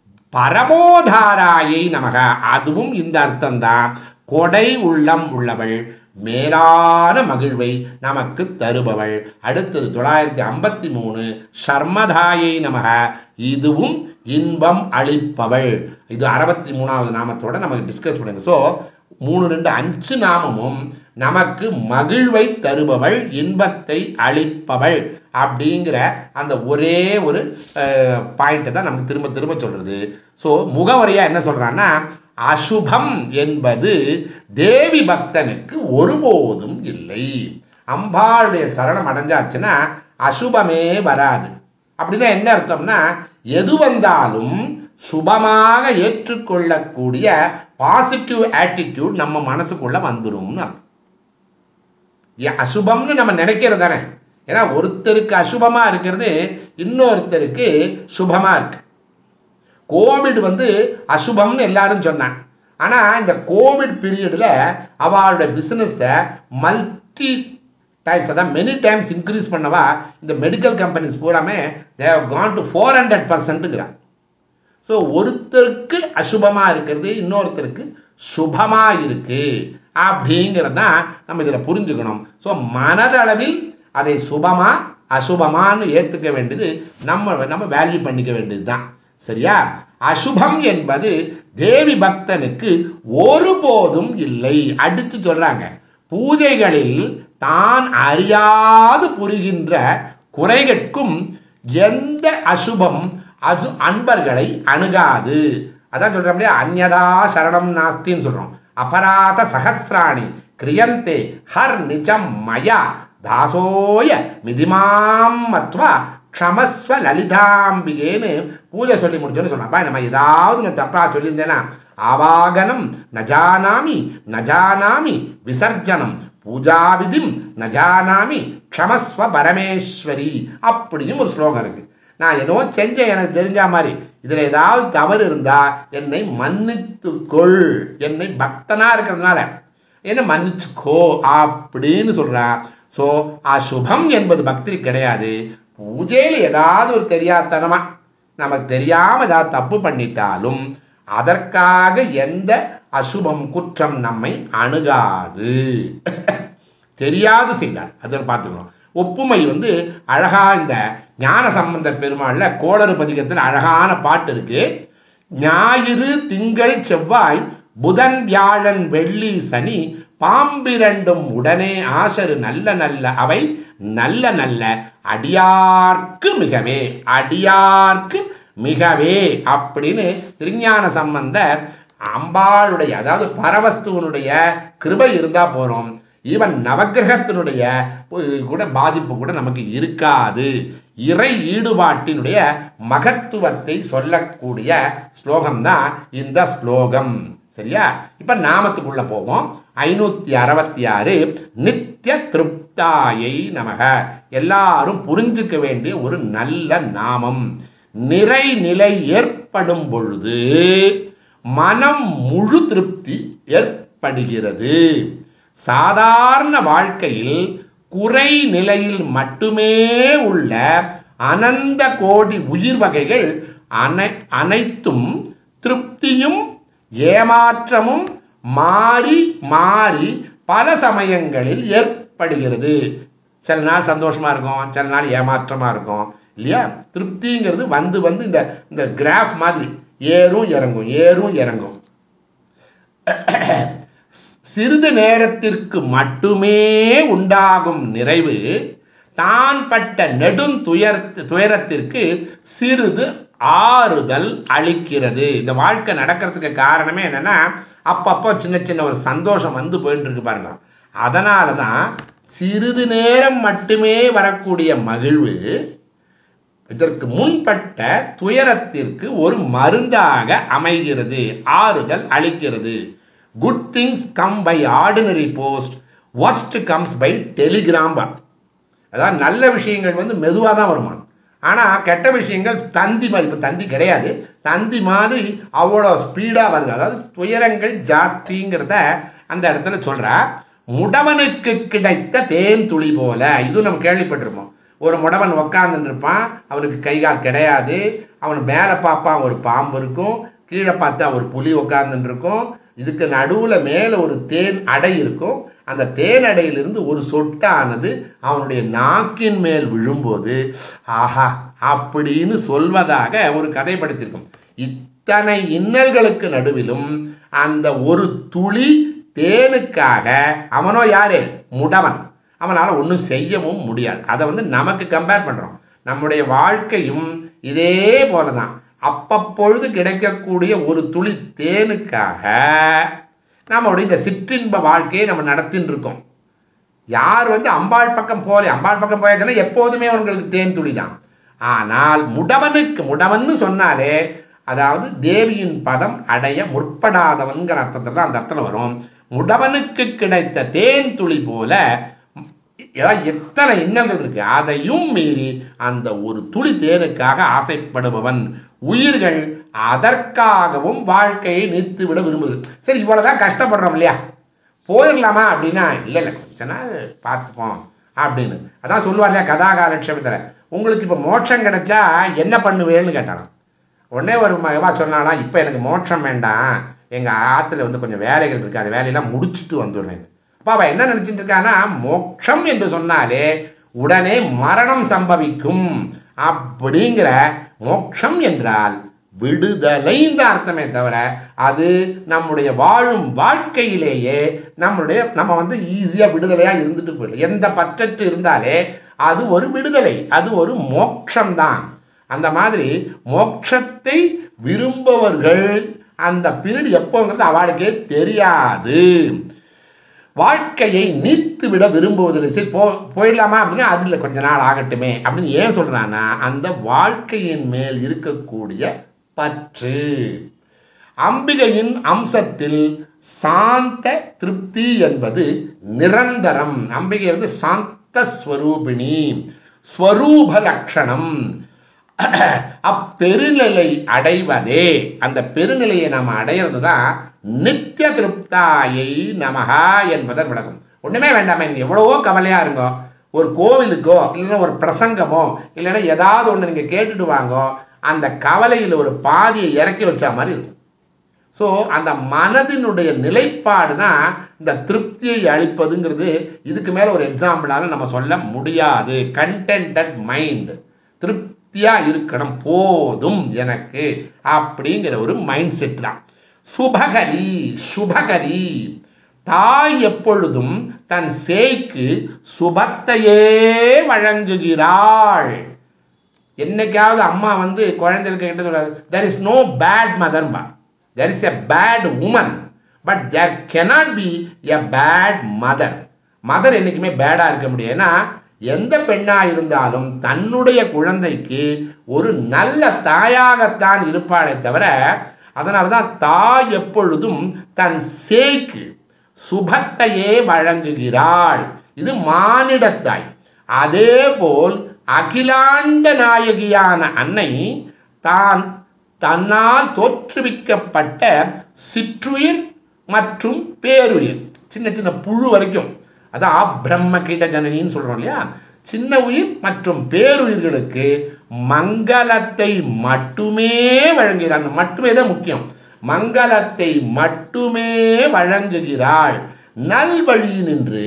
பரமோதாராயை நமக அதுவும் இந்த அர்த்தம்தான் கொடை உள்ளம் உள்ளவள் மேலான மகிழ்வை நமக்கு தருபவள் அடுத்தது தொள்ளாயிரத்தி ஐம்பத்தி மூணு சர்மதாயை நமக இதுவும் இன்பம் அளிப்பவள் இது அறுபத்தி மூணாவது நாமத்தோட நமக்கு டிஸ்கஸ் பண்ணுங்க ஸோ மூணு ரெண்டு அஞ்சு நாமமும் நமக்கு மகிழ்வை தருபவள் இன்பத்தை அளிப்பவள் அப்படிங்கிற அந்த ஒரே ஒரு பாயிண்ட்டை தான் நமக்கு திரும்ப திரும்ப சொல்கிறது ஸோ முகவரியாக என்ன சொல்கிறான்னா அசுபம் என்பது தேவி பக்தனுக்கு ஒருபோதும் இல்லை அம்பாளுடைய சரணம் அடைஞ்சாச்சுன்னா அசுபமே வராது அப்படின்னா என்ன அர்த்தம்னா எது வந்தாலும் சுபமாக ஏற்றுக்கொள்ளக்கூடிய பாசிட்டிவ் ஆட்டிடியூட் நம்ம மனசுக்குள்ள வந்துரும்னு அர்த்தம் ஏன் அசுபம்னு நம்ம நினைக்கிறது தானே ஏன்னா ஒருத்தருக்கு அசுபமாக இருக்கிறது இன்னொருத்தருக்கு சுபமாக இருக்கு கோவிட் வந்து அசுபம்னு எல்லாரும் சொன்னாங்க ஆனால் இந்த கோவிட் பீரியடில் அவளோட பிஸ்னஸை மல்டி டைம்ஸ் அதான் மெனி டைம்ஸ் இன்க்ரீஸ் பண்ணவா இந்த மெடிக்கல் கம்பெனிஸ் பூராமே they've gone to four hundred பர்சன்ட்டுங்கிறாங்க ஸோ ஒருத்தருக்கு அசுபமாக இருக்கிறது இன்னொருத்தருக்கு சுபமாக இருக்குது அப்படிங்கிறது தான் நம்ம இதில் புரிஞ்சுக்கணும் ஸோ மனதளவில் அதை சுபமாக அசுபமான்னு ஏற்றுக்க வேண்டியது நம்ம நம்ம வேல்யூ பண்ணிக்க வேண்டியது தான் சரியா அசுபம் என்பது தேவி பக்தனுக்கு ஒருபோதும் இல்லை அடித்து சொல்கிறாங்க பூஜைகளில் தான் அறியாது புரிகின்ற குறைகட்கும் எந்த அசுபம் அது அன்பர்களை அணுகாது அதான் சொல்கிறோம் அப்படியே அந்யதா சரணம் நாஸ்தின்னு சொல்கிறோம் அபராத சகசிராணி கிரியந்தே ஹர் நிஜம் மயா தாசோய மிதிமாம் மத்வா க்ஷமஸ்வ லலிதாம்பிகேன்னு பூஜை சொல்லி முடிச்சோன்னு சொன்னேன் அப்பா நம்ம ஏதாவது நான் தப்பாக சொல்லியிருந்தேன்னா ஆவாகனம் நஜானாமி நஜானாமி விசர்ஜனம் பூஜாவிதிம் நஜானாமி க்ஷமஸ்வ பரமேஸ்வரி அப்படியும் ஒரு ஸ்லோகம் இருக்குது நான் என்னவோ செஞ்சேன் எனக்கு தெரிஞ்ச மாதிரி இதில் ஏதாவது தவறு இருந்தால் என்னை மன்னித்துக்கொள் என்னை பக்தனாக இருக்கிறதுனால என்னை மன்னிச்சுக்கோ அப்படின்னு சொல்கிறா ஸோ அசுபம் என்பது பக்தி கிடையாது பூஜையில் ஏதாவது ஒரு தெரியாதனமாக நமக்கு தெரியாமல் ஏதாவது தப்பு பண்ணிட்டாலும் அதற்காக எந்த அசுபம் குற்றம் நம்மை அணுகாது தெரியாது செய்தால் அதில் பார்த்துக்கணும் ஒப்புமை வந்து அழகா இந்த ஞான சம்பந்தர் பெருமாளில் கோளறு பதிகத்தில் அழகான பாட்டு இருக்கு ஞாயிறு திங்கள் செவ்வாய் புதன் வியாழன் வெள்ளி சனி பாம்பிரண்டும் உடனே ஆசரு நல்ல நல்ல அவை நல்ல நல்ல அடியார்க்கு மிகவே அடியார்க்கு மிகவே அப்படின்னு திருஞான சம்பந்தர் அம்பாளுடைய அதாவது பரவஸ்துவனுடைய கிருபை இருந்தால் போகிறோம் ஈவன் நவக்கிரகத்தினுடைய கூட பாதிப்பு கூட நமக்கு இருக்காது இறை ஈடுபாட்டினுடைய மகத்துவத்தை சொல்லக்கூடிய ஸ்லோகம் தான் இந்த ஸ்லோகம் சரியா இப்போ நாமத்துக்குள்ள போவோம் ஐநூற்றி அறுபத்தி ஆறு நித்திய திருப்தாயை நமக எல்லாரும் புரிஞ்சுக்க வேண்டிய ஒரு நல்ல நாமம் நிறை நிலை ஏற்படும் பொழுது மனம் முழு திருப்தி ஏற்படுகிறது சாதாரண வாழ்க்கையில் குறை நிலையில் மட்டுமே உள்ள அனந்த கோடி உயிர் வகைகள் அனை அனைத்தும் திருப்தியும் ஏமாற்றமும் மாறி மாறி பல சமயங்களில் ஏற்படுகிறது சில நாள் சந்தோஷமாக இருக்கும் சில நாள் ஏமாற்றமாக இருக்கும் இல்லையா திருப்திங்கிறது வந்து வந்து இந்த இந்த கிராஃப் மாதிரி ஏறும் இறங்கும் ஏறும் இறங்கும் சிறிது நேரத்திற்கு மட்டுமே உண்டாகும் நிறைவு தான் பட்ட நெடுந்துயர் துயரத்திற்கு சிறிது ஆறுதல் அளிக்கிறது இந்த வாழ்க்கை நடக்கிறதுக்கு காரணமே என்னென்னா அப்பப்போ சின்ன சின்ன ஒரு சந்தோஷம் வந்து போயிட்டு இருக்கு பாருங்க அதனால தான் சிறிது நேரம் மட்டுமே வரக்கூடிய மகிழ்வு இதற்கு முன்பட்ட துயரத்திற்கு ஒரு மருந்தாக அமைகிறது ஆறுதல் அளிக்கிறது good things come by ordinary post worst comes by telegram அதாவது நல்ல விஷயங்கள் வந்து மெதுவாக தான் வருமா ஆனால் கெட்ட விஷயங்கள் தந்தி மாதிரி இப்போ தந்தி கிடையாது தந்தி மாதிரி அவ்வளோ ஸ்பீடாக வருது அதாவது துயரங்கள் ஜாஸ்திங்கிறத அந்த இடத்துல சொல்கிறா முடவனுக்கு கிடைத்த தேன் துளி போல இதுவும் நம்ம கேள்விப்பட்டிருப்போம் ஒரு முடவன் உக்காந்துன்னு இருப்பான் அவனுக்கு கை கால் கிடையாது அவன் மேலே பார்ப்பான் ஒரு பாம்பு இருக்கும் கீழே பார்த்தா ஒரு புலி உக்காந்துன்னு இருக்கும் இதுக்கு நடுவில் மேலே ஒரு தேன் அடை இருக்கும் அந்த தேன் அடையிலிருந்து ஒரு சொட்டானது அவனுடைய நாக்கின் மேல் விழும்போது ஆஹா அப்படின்னு சொல்வதாக ஒரு கதைப்படுத்தியிருக்கும் இத்தனை இன்னல்களுக்கு நடுவிலும் அந்த ஒரு துளி தேனுக்காக அவனோ யாரு முடவன் அவனால் ஒன்றும் செய்யவும் முடியாது அதை வந்து நமக்கு கம்பேர் பண்ணுறோம் நம்முடைய வாழ்க்கையும் இதே போல தான் அப்பப்பொழுது கிடைக்கக்கூடிய ஒரு துளி தேனுக்காக நம்மளுடைய இந்த சிற்றின்ப வாழ்க்கையை நம்ம நடத்தின்னு இருக்கோம் யார் வந்து அம்பாள் பக்கம் போல அம்பாள் பக்கம் போயாச்சுன்னா எப்போதுமே அவங்களுக்கு தேன் துளி தான் ஆனால் முடவனுக்கு முடவன்னு சொன்னாலே அதாவது தேவியின் பதம் அடைய முற்படாதவன்கிற அர்த்தத்தில் தான் அந்த அர்த்தத்தில் வரும் முடவனுக்கு கிடைத்த தேன் துளி போல ஏதாவது எத்தனை இன்னல்கள் இருக்கு அதையும் மீறி அந்த ஒரு துளி தேனுக்காக ஆசைப்படுபவன் உயிர்கள் அதற்காகவும் வாழ்க்கையை நிறுத்தி விட விரும்புது சரி இவ்வளோதான் கஷ்டப்படுறோம் இல்லையா போயிடலாமா அப்படின்னா இல்லை இல்லை கொஞ்ச நாள் பார்த்துப்போம் அப்படின்னு அதான் சொல்லுவார் இல்லையா கதாகாலட்சேபத்தில் உங்களுக்கு இப்போ மோட்சம் கிடைச்சா என்ன பண்ணுவேன்னு கேட்டானாம் உடனே ஒரு மகவா சொன்னானா இப்போ எனக்கு மோட்சம் வேண்டாம் எங்கள் ஆற்றுல வந்து கொஞ்சம் வேலைகள் இருக்குது அந்த வேலையெல்லாம் முடிச்சுட்டு வந்துடுறேன் அப்போ அவள் என்ன நினச்சிட்டு இருக்கான்னா மோட்சம் என்று சொன்னாலே உடனே மரணம் சம்பவிக்கும் அப்படிங்கிற மோட்சம் என்றால் விடுதலை இந்த அர்த்தமே தவிர அது நம்முடைய வாழும் வாழ்க்கையிலேயே நம்மளுடைய நம்ம வந்து ஈஸியாக விடுதலையாக இருந்துட்டு போயிடலாம் எந்த பற்றற்று இருந்தாலே அது ஒரு விடுதலை அது ஒரு மோட்சம்தான் அந்த மாதிரி மோட்சத்தை விரும்பவர்கள் அந்த பீரியட் எப்போங்கிறது அவளுக்கே தெரியாது வாழ்க்கையை நீத்து விட விரும்புவதில்லை சரி போ போயிடலாமா அப்படின்னா அதில் கொஞ்ச நாள் ஆகட்டுமே அப்படின்னு ஏன் சொல்கிறான்னா அந்த வாழ்க்கையின் மேல் இருக்கக்கூடிய பற்று அம்பிகையின் அம்சத்தில் சாந்த திருப்தி என்பது நிரந்தரம் அம்பிகை வந்து சாந்த ஸ்வரூபிணி ஸ்வரூப லட்சணம் அப்பெருநிலை அடைவதே அந்த பெருநிலையை நாம் அடையிறது தான் நித்திய திருப்தாயை நமகா என்பதன் விளக்கம் ஒன்றுமே வேண்டாமே நீங்கள் எவ்வளவோ கவலையாக இருங்கோ ஒரு கோவிலுக்கோ இல்லைன்னா ஒரு பிரசங்கமோ இல்லைன்னா ஏதாவது ஒன்று நீங்கள் கேட்டுட்டு வாங்கோ அந்த கவலையில் ஒரு பாதியை இறக்கி வச்ச மாதிரி இருக்கும் ஸோ அந்த மனதினுடைய நிலைப்பாடு தான் இந்த திருப்தியை அளிப்பதுங்கிறது இதுக்கு மேலே ஒரு எக்ஸாம்பிளால் நம்ம சொல்ல முடியாது கண்டென்டட் மைண்ட் திருப்தியாக இருக்கணும் போதும் எனக்கு அப்படிங்கிற ஒரு மைண்ட் செட் தான் சுபகரி சுபகரி தாய் எப்பொழுதும் தன் சேய்க்கு சுபத்தையே வழங்குகிறாள் என்னைக்காவது அம்மா வந்து குழந்தைகளுக்கு கிட்ட சொல்றாரு தெர் இஸ் நோ பேட் மதர்பா there is a bad woman but there cannot be a bad mother mother என்றைக்குமே பேடாக இருக்க முடியும் ஏன்னா எந்த பெண்ணாக இருந்தாலும் தன்னுடைய குழந்தைக்கு ஒரு நல்ல தாயாகத்தான் இருப்பாளே தவிர அதனால தான் தாய் எப்பொழுதும் தன் சேய்க்கு சுபத்தையே வழங்குகிறாள் இது மானிடத்தாய் அதேபோல் அகிலாண்ட நாயகியான அன்னை தான் தன்னால் தோற்றுவிக்கப்பட்ட சிற்றுயிர் மற்றும் பேருயிர் சின்ன சின்ன புழு வரைக்கும் அதான் பிரம்ம கீட்ட ஜனனின்னு சொல்கிறோம் இல்லையா சின்ன உயிர் மற்றும் பேருயிர்களுக்கு மங்களத்தை மட்டுமே வழங்குகிறான் மட்டுமே தான் முக்கியம் மங்களத்தை மட்டுமே வழங்குகிறாள் நல்வழி நின்று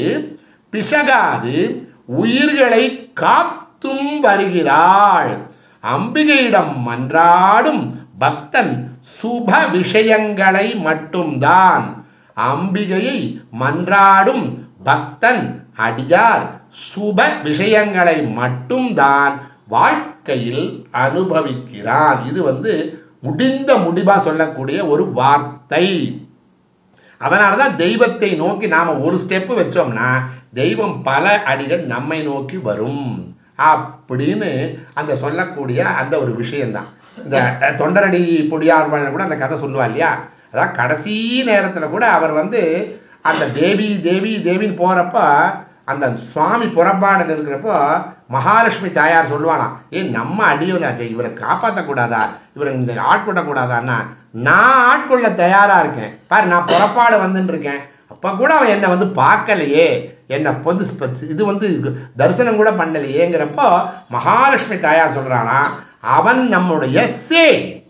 பிசகாது உயிர்களை காத்தும் வருகிறாள் அம்பிகையிடம் மன்றாடும் பக்தன் சுப விஷயங்களை மட்டும்தான் அம்பிகையை மன்றாடும் பக்தன் அடியார் சுப விஷயங்களை மட்டும்தான் வாழ்க்கையில் அனுபவிக்கிறான் இது வந்து முடிந்த முடிவாக சொல்லக்கூடிய ஒரு வார்த்தை அதனால தான் தெய்வத்தை நோக்கி நாம் ஒரு ஸ்டெப்பு வச்சோம்னா தெய்வம் பல அடிகள் நம்மை நோக்கி வரும் அப்படின்னு அந்த சொல்லக்கூடிய அந்த ஒரு விஷயந்தான் இந்த தொண்டரடி பொடியார்வாள் கூட அந்த கதை சொல்லுவா இல்லையா அதான் கடைசி நேரத்தில் கூட அவர் வந்து அந்த தேவி தேவி தேவின்னு போகிறப்ப அந்த சுவாமி புறப்பாடில் இருக்கிறப்போ மகாலட்சுமி தாயார் சொல்லுவானா ஏ நம்ம அடியவனாச்சே இவரை காப்பாற்றக்கூடாதா இவரை இந்த ஆட்கொள்ளக்கூடாதான்னா நான் ஆட்கொள்ள தயாராக இருக்கேன் பாரு நான் புறப்பாடு வந்துன்னு இருக்கேன் அப்போ கூட அவன் என்னை வந்து பார்க்கலையே என்னை பொது இது வந்து தரிசனம் கூட பண்ணலையேங்கிறப்போ மகாலட்சுமி தாயார் சொல்கிறானா அவன் நம்முடைய சே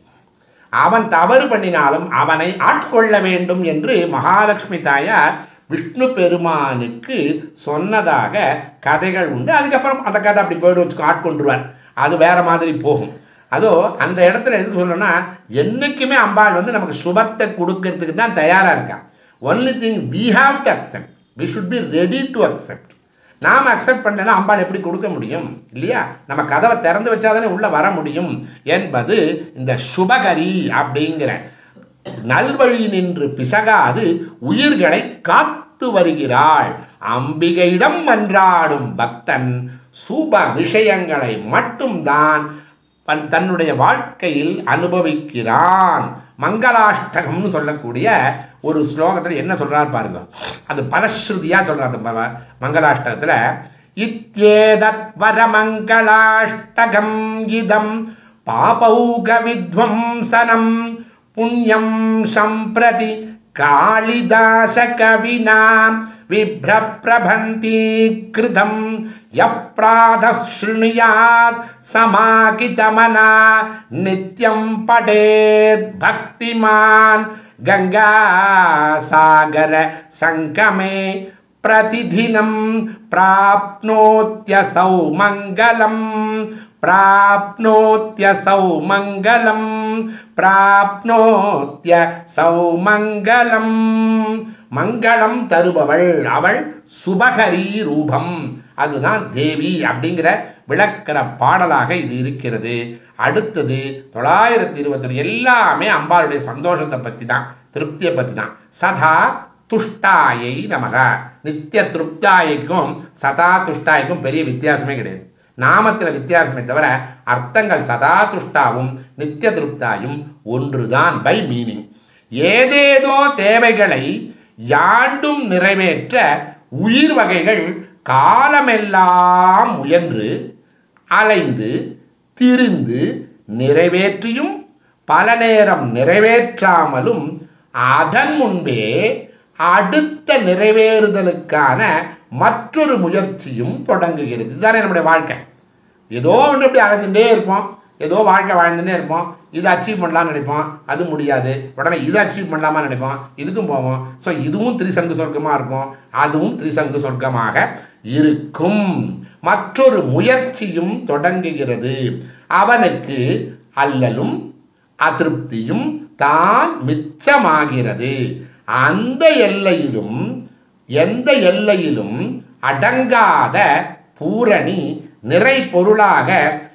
அவன் தவறு பண்ணினாலும் அவனை ஆட்கொள்ள வேண்டும் என்று மகாலட்சுமி தாயார் விஷ்ணு பெருமானுக்கு சொன்னதாக கதைகள் உண்டு அதுக்கப்புறம் அந்த கதை அப்படி போய்டு வச்சுக்கோ ஆட்கொண்டுருவார் அது வேற மாதிரி போகும் அதோ அந்த இடத்துல எதுக்கு சொல்லணும்னா என்றைக்குமே அம்பாள் வந்து நமக்கு சுபத்தை கொடுக்கறதுக்கு தான் தயாராக இருக்கான் only thing we have to accept we should be ready to accept நாம் அக்செப்ட் பண்ணலன்னா அம்பாள் எப்படி கொடுக்க முடியும் இல்லையா நம்ம கதவை திறந்து வச்சாதானே உள்ளே வர முடியும் என்பது இந்த சுபகரி அப்படிங்கிற நல்வழி நின்று பிசகாது உயிர்களை காத்து வருகிறாள் அம்பிகையிடம் மன்றாடும் பக்தன் சூப விஷயங்களை மட்டும்தான் பன்- தன்னுடைய வாழ்க்கையில் அனுபவிக்கிறான் மங்களாஷ்டகம்னு சொல்லக்கூடிய ஒரு ஸ்லோகத்தில் என்ன சொல்றார் பாருங்க அது பலஸ்ருதியாக சொல்றார் அந்த ப- மங்களாஷ்டகத்தில் இத்யேதத் வரமங்களாஷ்டகம் இதம் பாபௌக வித்வம்சனம் புண்ணியம் சம்பிரதி காளிதாச கவினாம் விப்ரபிரபந்தீகிருதம் யப் பிராதः शृणुयात् समाकितमना நித்யம் படேத் பக்திமான் கங்காசாகர சங்கமே பிரதிதினம் பிராப்னோத்யசௌ மங்களம் பிராப்னோத்யசௌ மங்களம் பிராப்னோத்யசௌ மங்களம் மங்களம் தருபவள் அவள் சுபகரி ரூபம் அதுதான் தேவி அப்படிங்கிற விளக்கிற பாடலாக இது இருக்கிறது அடுத்தது தொள்ளாயிரத்தி இருபத்தி எல்லாமே அம்பாளுடைய சந்தோஷத்தை பற்றி தான் திருப்தியை பற்றி தான் சதா துஷ்டாயை நமக நித்திய திருப்தாய்க்கும் சதா துஷ்டாய்க்கும் பெரிய வித்தியாசமே கிடையாது நாமத்தில் வித்தியாசமே தவிர அர்த்தங்கள் சதா துஷ்டாவும் நித்திய திருப்தாயும் ஒன்றுதான் பை மீனிங் ஏதேதோ தேவைகளை யாண்டும் நிறைவேற்ற உயிர் வகைகள் காலமெல்லாம் முயன்று அலைந்து திரிந்து நிறைவேற்றியும் பல நேரம் நிறைவேற்றாமலும் அதன் முன்பே அடுத்த நிறைவேறுதலுக்கான மற்றொரு முயற்சியும் தொடங்குகிறது இதுதானே நம்முடைய வாழ்க்கை ஏதோ ஒன்று இப்படி அலைஞ்சுட்டே இருப்போம் ஏதோ வாழ்க்கை வாழ்ந்துட்டே இருப்போம் இதை அச்சீவ் பண்ணலாம்னு நினைப்போம் அது முடியாது உடனே இதை அச்சீவ் பண்ணலாமா நினைப்போம் இதுக்கும் போவோம் ஸோ இதுவும் திரிசங்கு சொர்க்கமாக இருக்கும் அதுவும் திரிசங்கு சொர்க்கமாக இருக்கும் மற்றொரு முயற்சியும் தொடங்குகிறது அவனுக்கு அல்லலும் அதிருப்தியும் தான் மிச்சமாகிறது அந்த எல்லையிலும் எந்த எல்லையிலும் அடங்காத பூரணி நிறை பொருளாக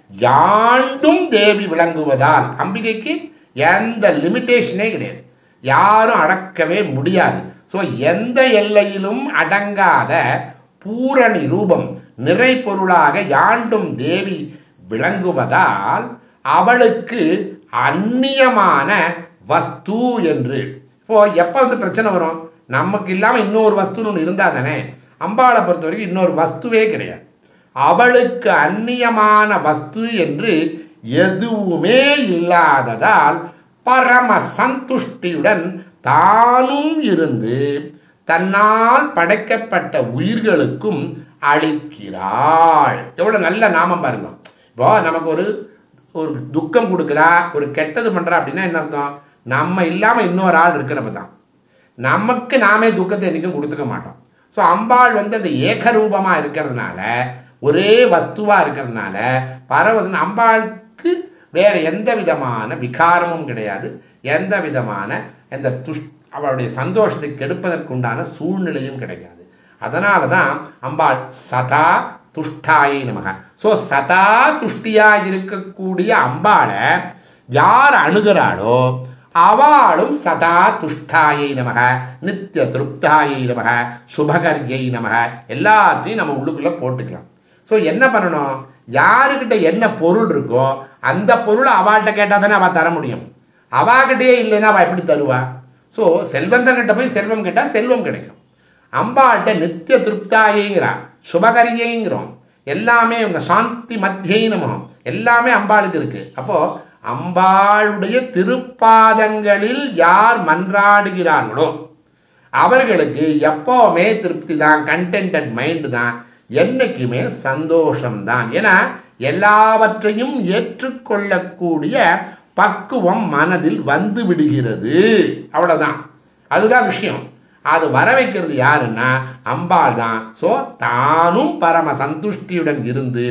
யாண்டும் தேவி விளங்குவதால் அம்பிகைக்கு எந்த லிமிட்டேஷனே கிடையாது யாரும் அடக்கவே முடியாது ஸோ எந்த எல்லையிலும் அடங்காத பூரணி ரூபம் நிறை பொருளாக யாண்டும் தேவி விளங்குவதால் அவளுக்கு அந்நியமான வஸ்து என்று இப்போ எப்போ வந்து பிரச்சனை வரும் நமக்கு இல்லாமல் இன்னொரு வஸ்துன்னு ஒன்று இருந்தால் தானே அம்பாளை பொறுத்த வரைக்கும் இன்னொரு வஸ்துவே கிடையாது அவளுக்கு அந்நியமான வஸ்து என்று எதுவுமே இல்லாததால் பரம சந்துஷ்டியுடன் தானும் இருந்து தன்னால் படைக்கப்பட்ட உயிர்களுக்கும் அளிக்கிறாள் எவ்வளோ நல்ல நாமம் பாருங்க இப்போ நமக்கு ஒரு ஒரு துக்கம் கொடுக்குறா ஒரு கெட்டது பண்ணுறா அப்படின்னா என்ன அர்த்தம் நம்ம இல்லாமல் இன்னொரு ஆள் இருக்கிறப்ப தான் நமக்கு நாமே துக்கத்தை என்றைக்கும் கொடுத்துக்க மாட்டோம் ஸோ அம்பாள் வந்து அந்த ஏகரூபமாக இருக்கிறதுனால ஒரே வஸ்துவாக இருக்கிறதுனால பரவது அம்பாளுக்கு வேறு எந்த விதமான விகாரமும் கிடையாது எந்த விதமான எந்த துஷ் அவளுடைய சந்தோஷத்தை கெடுப்பதற்குண்டான சூழ்நிலையும் கிடைக்காது அதனால தான் அம்பாள் சதா துஷ்டாயை நமக ஸோ சதா துஷ்டியாக இருக்கக்கூடிய அம்பாளை யார் அணுகிறாளோ அவளும் சதா துஷ்டாயை நமக நித்திய திருப்தாயை நமக சுபகர்யை நமக எல்லாத்தையும் நம்ம உள்ளுக்குள்ளே போட்டுக்கலாம் ஸோ என்ன பண்ணணும் யாருக்கிட்ட என்ன பொருள் இருக்கோ அந்த பொருளை அவள்கிட்ட கேட்டால் தானே அவள் தர முடியும் அவாகிட்டே இல்லைன்னா அவள் எப்படி தருவா ஸோ செல்வந்தன்கிட்ட போய் செல்வம் கேட்டால் செல்வம் கிடைக்கும் அம்பாள்கிட்ட நித்திய திருப்தாயேங்கிறா சுபகரியைங்கிறோம் எல்லாமே இவங்க சாந்தி மத்தியை நமகம் எல்லாமே அம்பாளுக்கு இருக்குது அப்போது அம்பாளுடைய திருப்பாதங்களில் யார் மன்றாடுகிறார்களோ அவர்களுக்கு எப்போவுமே திருப்தி தான் கண்டென்டட் மைண்டு தான் என்றைக்குமே சந்தோஷம்தான் ஏன்னா எல்லாவற்றையும் ஏற்றுக்கொள்ளக்கூடிய பக்குவம் மனதில் வந்து விடுகிறது அவ்வளோதான் அதுதான் விஷயம் அது வர வைக்கிறது யாருன்னா அம்பாள் தான் ஸோ தானும் பரம சந்துஷ்டியுடன் இருந்து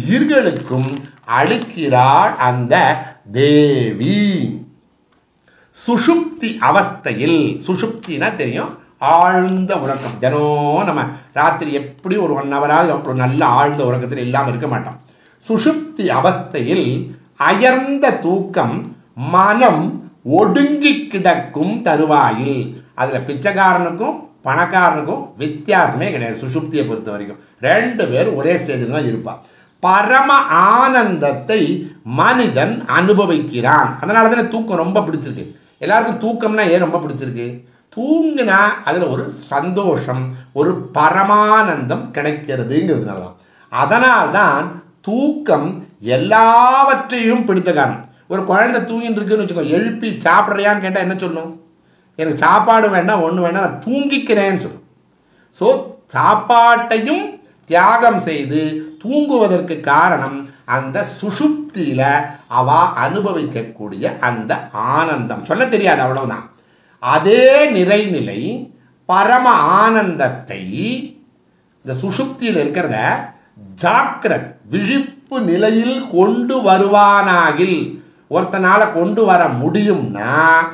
உயிர்களுக்கும் அளிக்கிறாள் அந்த தேவி சுஷுப்தி அவஸ்தையில் சுஷுப்தினா தெரியும் ஆழ்ந்த உறக்கம் தினம் நம்ம ராத்திரி எப்படி ஒரு ஒன் ஹவராக ஒரு நல்ல ஆழ்ந்த உறக்கத்தில் இல்லாமல் இருக்க மாட்டோம் சுஷுப்தி அவஸ்தையில் அயர்ந்த தூக்கம் மனம் ஒடுங்கி கிடக்கும் தருவாயில் அதில் பிச்சைக்காரனுக்கும் பணக்காரனுக்கும் வித்தியாசமே கிடையாது சுஷுப்தியை பொறுத்த வரைக்கும் ரெண்டு பேரும் ஒரே ஸ்டேஜில் தான் இருப்பான் பரம ஆனந்தத்தை மனிதன் அனுபவிக்கிறான் அதனால தானே தூக்கம் ரொம்ப பிடிச்சிருக்கு எல்லாருக்கும் தூக்கம்னா ஏன் ரொம்ப பிடிச்சிருக்கு தூங்கினா அதில் ஒரு சந்தோஷம் ஒரு பரமானந்தம் கிடைக்கிறதுங்கிறதுனால தான் அதனால்தான் தூக்கம் எல்லாவற்றையும் பிடித்த காரணம் ஒரு குழந்தை தூங்கிட்டு இருக்குன்னு வச்சுக்கோ எழுப்பி சாப்பிட்றியான்னு கேட்டால் என்ன சொல்லணும் எனக்கு சாப்பாடு வேண்டாம் ஒன்று வேண்டாம் நான் தூங்கிக்கிறேன்னு சொல்லணும் ஸோ சாப்பாட்டையும் தியாகம் செய்து தூங்குவதற்கு காரணம் அந்த சுஷுப்தியில் அவ அனுபவிக்கக்கூடிய அந்த ஆனந்தம் சொல்ல தெரியாது அவ்வளவுதான் அதே நிறைநிலை பரம ஆனந்தத்தை இந்த சுஷுப்தியில் இருக்கிறத ஜாக்கிரத் விழிப்பு நிலையில் கொண்டு வருவானாகில் ஒருத்தனால கொண்டு வர முடியும்னா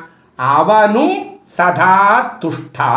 அவனும் சதா துஷ்டா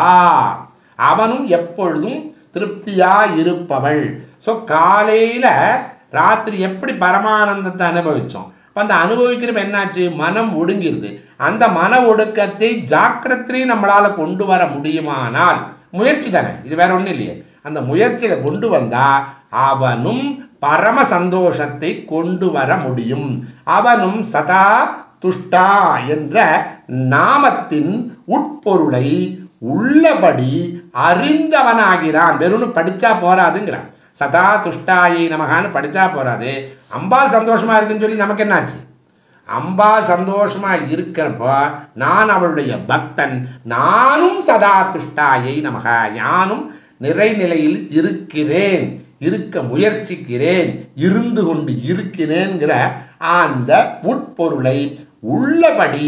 அவனும் எப்பொழுதும் திருப்தியா இருப்பவள் ஸோ காலையில் ராத்திரி எப்படி பரமானந்தத்தை அனுபவித்தோம் அப்போ அந்த அனுபவிக்கிறப்ப என்னாச்சு மனம் ஒடுங்கிருது அந்த மன ஒடுக்கத்தை ஜாக்கிரத்திலையும் நம்மளால் கொண்டு வர முடியுமானால் முயற்சி தானே இது வேற ஒன்றும் இல்லையே அந்த முயற்சியில் கொண்டு வந்தால் அவனும் பரம சந்தோஷத்தை கொண்டு வர முடியும் அவனும் சதா துஷ்டா என்ற நாமத்தின் உட்பொருளை உள்ளபடி அறிந்தவனாகிறான் வெறும் படிச்சா போறாதுங்கிறான் சதா துஷ்டாயை நமகான்னு படிச்சா போறாது அம்பாள் சந்தோஷமா இருக்குன்னு சொல்லி நமக்கு என்னாச்சு அம்பாள் சந்தோஷமா இருக்கிறப்போ நான் அவளுடைய பக்தன் நானும் சதா துஷ்டாயை நமக யானும் நிறைநிலையில் இருக்கிறேன் இருக்க முயற்சிக்கிறேன் இருந்து கொண்டு இருக்கிறேன்கிற அந்த உட்பொருளை உள்ளபடி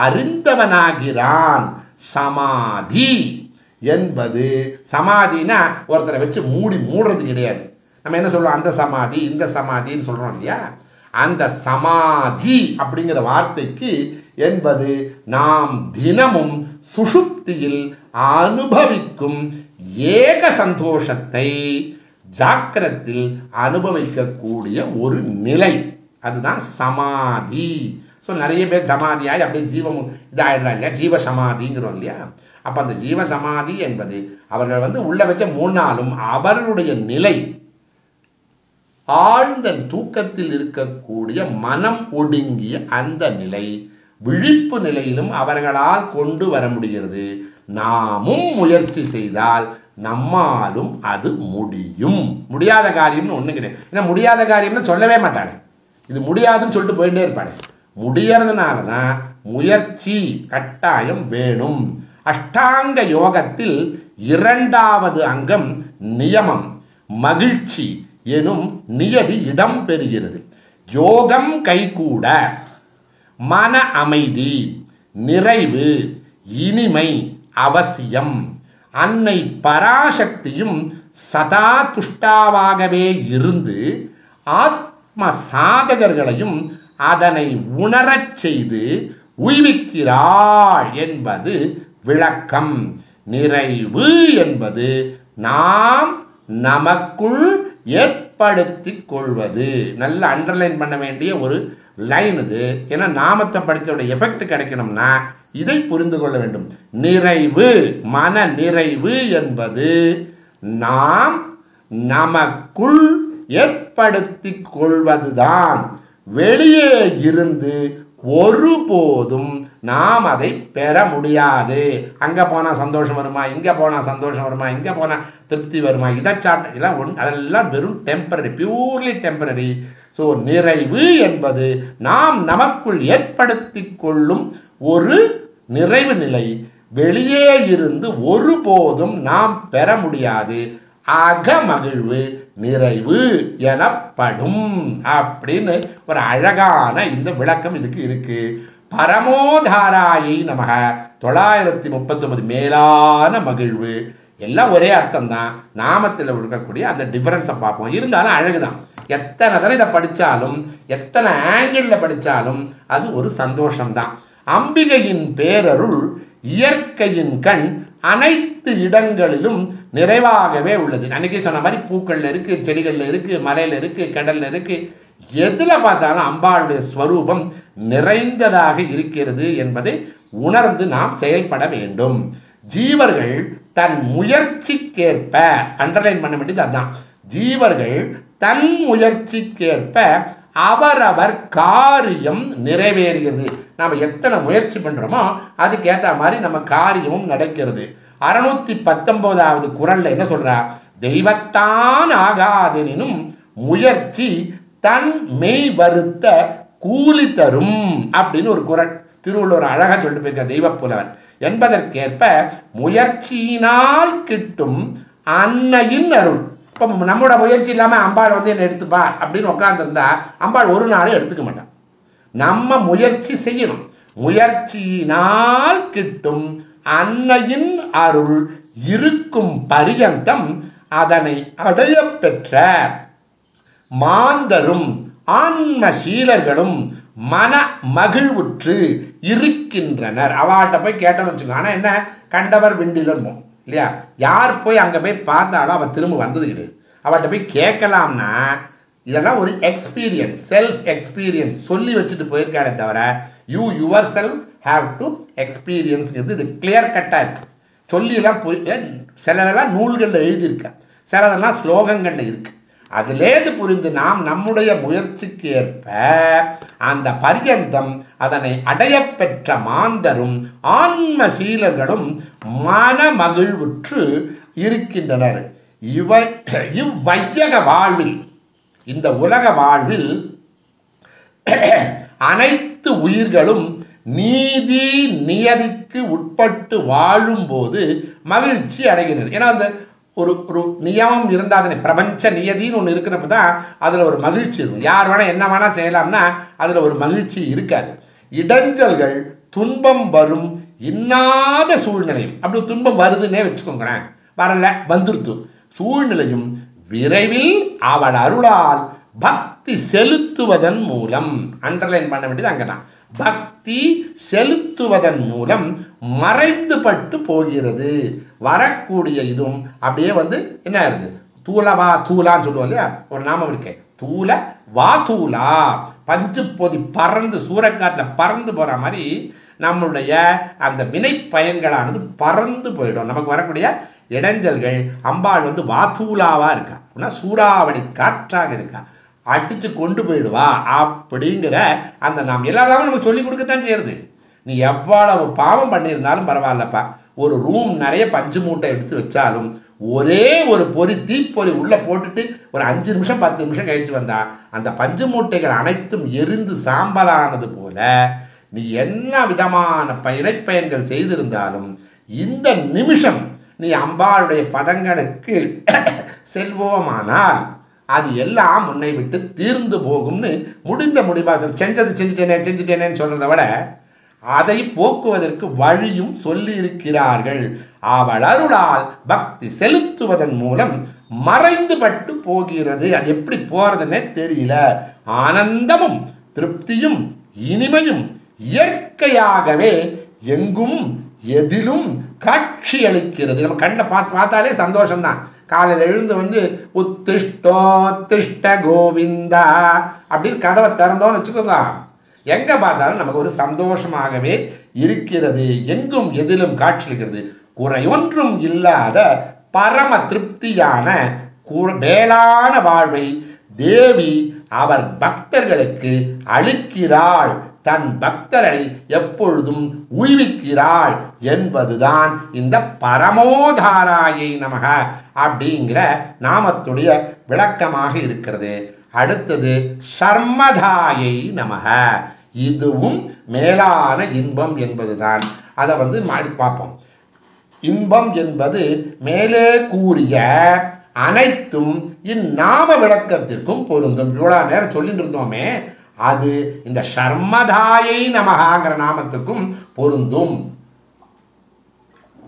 அறிந்தவனாகிறான் சமாதி என்பது சமாதினா ஒருத்தரை வச்சு மூடி மூடுறது கிடையாது நம்ம என்ன சொல்றோம் அந்த சமாதி இந்த சமாதின்னு சொல்றோம் இல்லையா அந்த சமாதி அப்படிங்கிற வார்த்தைக்கு என்பது நாம் தினமும் சுஷுப்தியில் அனுபவிக்கும் ஏக சந்தோஷத்தை ஜாக்கிரத்தில் அனுபவிக்கக்கூடிய ஒரு நிலை அதுதான் சமாதி ஸோ நிறைய பேர் சமாதியாய் அப்படியே ஜீவம் இதாகிடுறா இல்லையா ஜீவ சமாதிங்கிறோம் இல்லையா அப்போ அந்த ஜீவ சமாதி என்பது அவர்கள் வந்து உள்ள வச்ச மூணு நாளும் அவர்களுடைய நிலை ஆழ்ந்த தூக்கத்தில் இருக்கக்கூடிய மனம் ஒடுங்கிய அந்த நிலை விழிப்பு நிலையிலும் அவர்களால் கொண்டு வர முடிகிறது நாமும் முயற்சி செய்தால் நம்மாலும் அது முடியும் முடியாத காரியம்னு ஒன்றும் கிடையாது ஏன்னா முடியாத காரியம்னு சொல்லவே மாட்டானே இது முடியாதுன்னு சொல்லிட்டு போயிட்டே இருப்பானே முடியறதுனால தான் முயற்சி கட்டாயம் வேணும் அஷ்டாங்க யோகத்தில் இரண்டாவது அங்கம் நியமம் மகிழ்ச்சி எனும் நியதி இடம் பெறுகிறது யோகம் கைகூட மன அமைதி நிறைவு இனிமை அவசியம் அன்னை பராசக்தியும் சதா துஷ்டாவாகவே இருந்து ஆத்ம சாதகர்களையும் அதனை உணரச் செய்து உய்விக்கிறாள் என்பது விளக்கம் நிறைவு என்பது நாம் நமக்குள் ஏற்படுத்திக் கொள்வது நல்ல அண்டர்லைன் பண்ண வேண்டிய ஒரு லைன் இது ஏன்னா நாமத்தை படித்தோட எஃபெக்ட் கிடைக்கணும்னா இதை புரிந்து கொள்ள வேண்டும் நிறைவு மன நிறைவு என்பது நாம் நமக்குள் ஏற்படுத்திக் கொள்வதுதான் வெளியே இருந்து ஒருபோதும் நாம் அதை பெற முடியாது அங்கே போனால் சந்தோஷம் வருமா இங்கே போனால் சந்தோஷம் வருமா இங்கே போனால் திருப்தி வருமா இதை சாப்பிட்ட இதெல்லாம் ஒன் அதெல்லாம் வெறும் டெம்பரரி பியூர்லி டெம்பரரி ஸோ நிறைவு என்பது நாம் நமக்குள் ஏற்படுத்தி கொள்ளும் ஒரு நிறைவு நிலை வெளியே இருந்து ஒருபோதும் நாம் பெற முடியாது அகமகிழ்வு நிறைவு எனப்படும் அப்படின்னு ஒரு அழகான இந்த விளக்கம் இதுக்கு இருக்கு பரமோதாராயை நமக தொள்ளாயிரத்தி முப்பத்தொன்பது மேலான மகிழ்வு எல்லாம் ஒரே அர்த்தம் தான் நாமத்தில் இருக்கக்கூடிய அந்த டிஃபரன்ஸை பார்ப்போம் இருந்தாலும் அழகுதான் எத்தனை தடவை இதை படித்தாலும் எத்தனை ஆங்கிளில் படித்தாலும் அது ஒரு சந்தோஷம்தான் அம்பிகையின் பேரருள் இயற்கையின் கண் அனைத்து இடங்களிலும் நிறைவாகவே உள்ளது அன்னைக்கு சொன்ன மாதிரி பூக்கள்ல இருக்கு செடிகள்ல இருக்கு மலையில இருக்கு கடல்ல இருக்கு எதுல பார்த்தாலும் அம்பாளுடைய ஸ்வரூபம் நிறைந்ததாக இருக்கிறது என்பதை உணர்ந்து நாம் செயல்பட வேண்டும் ஜீவர்கள் தன் முயற்சிக்கேற்ப அண்டர்லைன் பண்ண வேண்டியது அதான் ஜீவர்கள் தன் முயற்சிக்கேற்ப அவரவர் காரியம் நிறைவேறுகிறது நாம் எத்தனை முயற்சி பண்ணுறோமோ அதுக்கேற்ற மாதிரி நம்ம காரியமும் நடக்கிறது அறுநூத்தி பத்தொன்பதாவது குரல்ல என்ன சொல்றா தெய்வத்தான் ஆகாதெனினும் முயற்சி தன் மெய் வருத்த கூலி தரும் அப்படின்னு ஒரு குரல் திருவள்ளுவர் அழகா சொல்லிட்டு போயிருக்க தெய்வ புலவர் என்பதற்கேற்ப முயற்சியினால் கிட்டும் அன்னையின் அருள் இப்போ நம்மளோட முயற்சி இல்லாமல் அம்பாள் வந்து என்னை எடுத்துப்பா அப்படின்னு உட்காந்துருந்தா அம்பாள் ஒரு நாளும் எடுத்துக்க மாட்டான் நம்ம முயற்சி செய்யணும் முயற்சியினால் கிட்டும் அன்னையின் அருள் இருக்கும் பரியந்தம் அதனை அடைய பெற்ற மாந்தரும் ஆன்மசீலர்களும் மன மகிழ்வுற்று இருக்கின்றனர் அவள்கிட்ட போய் கேட்டோம்னு வச்சுக்கோ ஆனால் என்ன கண்டவர் விண்டிலன்னு இல்லையா யார் போய் அங்கே போய் பார்த்தாலும் அவள் திரும்ப வந்தது கிடையாது அவள்கிட்ட போய் கேட்கலாம்னா இதெல்லாம் ஒரு எக்ஸ்பீரியன்ஸ் செல்ஃப் எக்ஸ்பீரியன்ஸ் சொல்லி வச்சுட்டு போயிருக்காளே தவிர you yourself have to எக்ஸ்பீரியன்ஸ்ங்கிறது இது கிளியர் கட்டாக இருக்கு சொல்லியெல்லாம் போய் சிலதெல்லாம் நூல்களில் எழுதியிருக்க சிலதெல்லாம் ஸ்லோகங்களில் இருக்கு அதிலேது புரிந்து நாம் நம்முடைய முயற்சிக்கு ஏற்ப அந்த பரியந்தம் அதனை அடையப் பெற்ற மாந்தரும் ஆன்மசீலர்களும் மன மகிழ்வுற்று இருக்கின்றனர் இவை இவ்வையக வாழ்வில் இந்த உலக வாழ்வில் அனைத்து உயிர்களும் நீதி நியதிக்கு உட்பட்டு வாழும்போது மகிழ்ச்சி அடைகின்றனர் ஏன்னா அந்த ஒரு ஒரு நியமம் இருந்தால் தானே பிரபஞ்ச நியதின்னு ஒன்று இருக்கிறப்ப தான் அதில் ஒரு மகிழ்ச்சி இருக்கும் யார் வேணால் என்ன வேணால் செய்யலாம்னா அதில் ஒரு மகிழ்ச்சி இருக்காது இடைஞ்சல்கள் துன்பம் வரும் இன்னாத சூழ்நிலையும் அப்படி துன்பம் வருதுன்னே வச்சுக்கோங்களேன் வரல வந்துருத்து சூழ்நிலையும் விரைவில் அவள் அருளால் பக்தி செலுத்துவதன் மூலம் அண்டர்லைன் பண்ண வேண்டியது அங்கே தான் பக்தி செலுத்துவதன் மூலம் மறைந்து பட்டு போகிறது வரக்கூடிய இதுவும் அப்படியே வந்து என்ன ஆகுது தூளவா தூளான்னு சொல்லுவோம் இல்லையா ஒரு நாமம் இருக்கே தூள வா தூளா பஞ்சு பொதி பறந்து சூறைக்காட்டில் பறந்து போகிற மாதிரி நம்மளுடைய அந்த வினை பயன்களானது பறந்து போயிடும் நமக்கு வரக்கூடிய இடைஞ்சல்கள் அம்பாள் வந்து வாத்தூலாவாக இருக்கா அப்படின்னா சூறாவளி காற்றாக இருக்கா அடித்து கொண்டு போயிடுவா அப்படிங்கிற அந்த நாம் எல்லாரும் நம்ம சொல்லி கொடுக்கத்தான் செய்யறது நீ எவ்வளவு பாவம் பண்ணியிருந்தாலும் பரவாயில்லப்பா ஒரு ரூம் நிறைய பஞ்சு மூட்டை எடுத்து வச்சாலும் ஒரே ஒரு பொறி தீப்பொறி உள்ளே போட்டுட்டு ஒரு அஞ்சு நிமிஷம் பத்து நிமிஷம் கழிச்சு வந்தா அந்த பஞ்சு மூட்டைகள் அனைத்தும் எரிந்து சாம்பலானது போல நீ என்ன விதமான இடைப்பயன்கள் செய்திருந்தாலும் இந்த நிமிஷம் நீ அம்பாளுடைய படங்களுக்கு செல்வோமானால் அது எல்லாம் உன்னை விட்டு தீர்ந்து போகும்னு முடிந்த முடிவாக செஞ்சது செஞ்சுட்டேனே செஞ்சுட்டேனேன்னு சொல்கிறத விட அதை போக்குவதற்கு வழியும் சொல்லி இருக்கிறார்கள் அவள் அருளால் பக்தி செலுத்துவதன் மூலம் மறைந்து பட்டு போகிறது அது எப்படி போறதுன்னே தெரியல ஆனந்தமும் திருப்தியும் இனிமையும் இயற்கையாகவே எங்கும் எதிலும் காட்சி அளிக்கிறது நம்ம கண்ணை பார்த்து பார்த்தாலே சந்தோஷம்தான் காலையில் எழுந்து வந்து உத்திஷ்டோ திஷ்ட கோவிந்தா அப்படின்னு கதவை திறந்தோன்னு வச்சுக்கோங்க எங்கே பார்த்தாலும் நமக்கு ஒரு சந்தோஷமாகவே இருக்கிறது எங்கும் எதிலும் காட்சியளிக்கிறது குறையொன்றும் இல்லாத பரம திருப்தியான கூ மேலான வாழ்வை தேவி அவர் பக்தர்களுக்கு அளிக்கிறாள் தன் பக்தரை எப்பொழுதும் உய்விக்கிறாள் என்பதுதான் இந்த பரமோதாராயை நமக அப்படிங்கிற நாமத்துடைய விளக்கமாக இருக்கிறது அடுத்தது சர்மதாயை நமக இதுவும் மேலான இன்பம் என்பதுதான் அதை வந்து அடுத்து பார்ப்போம் இன்பம் என்பது மேலே கூறிய அனைத்தும் இந்நாம விளக்கத்திற்கும் பொருந்தும் இவ்வளோ நேரம் சொல்லிட்டு இருந்தோமே அது இந்த சர்மதாயை நமகாங்கிற நாமத்துக்கும் பொருந்தும்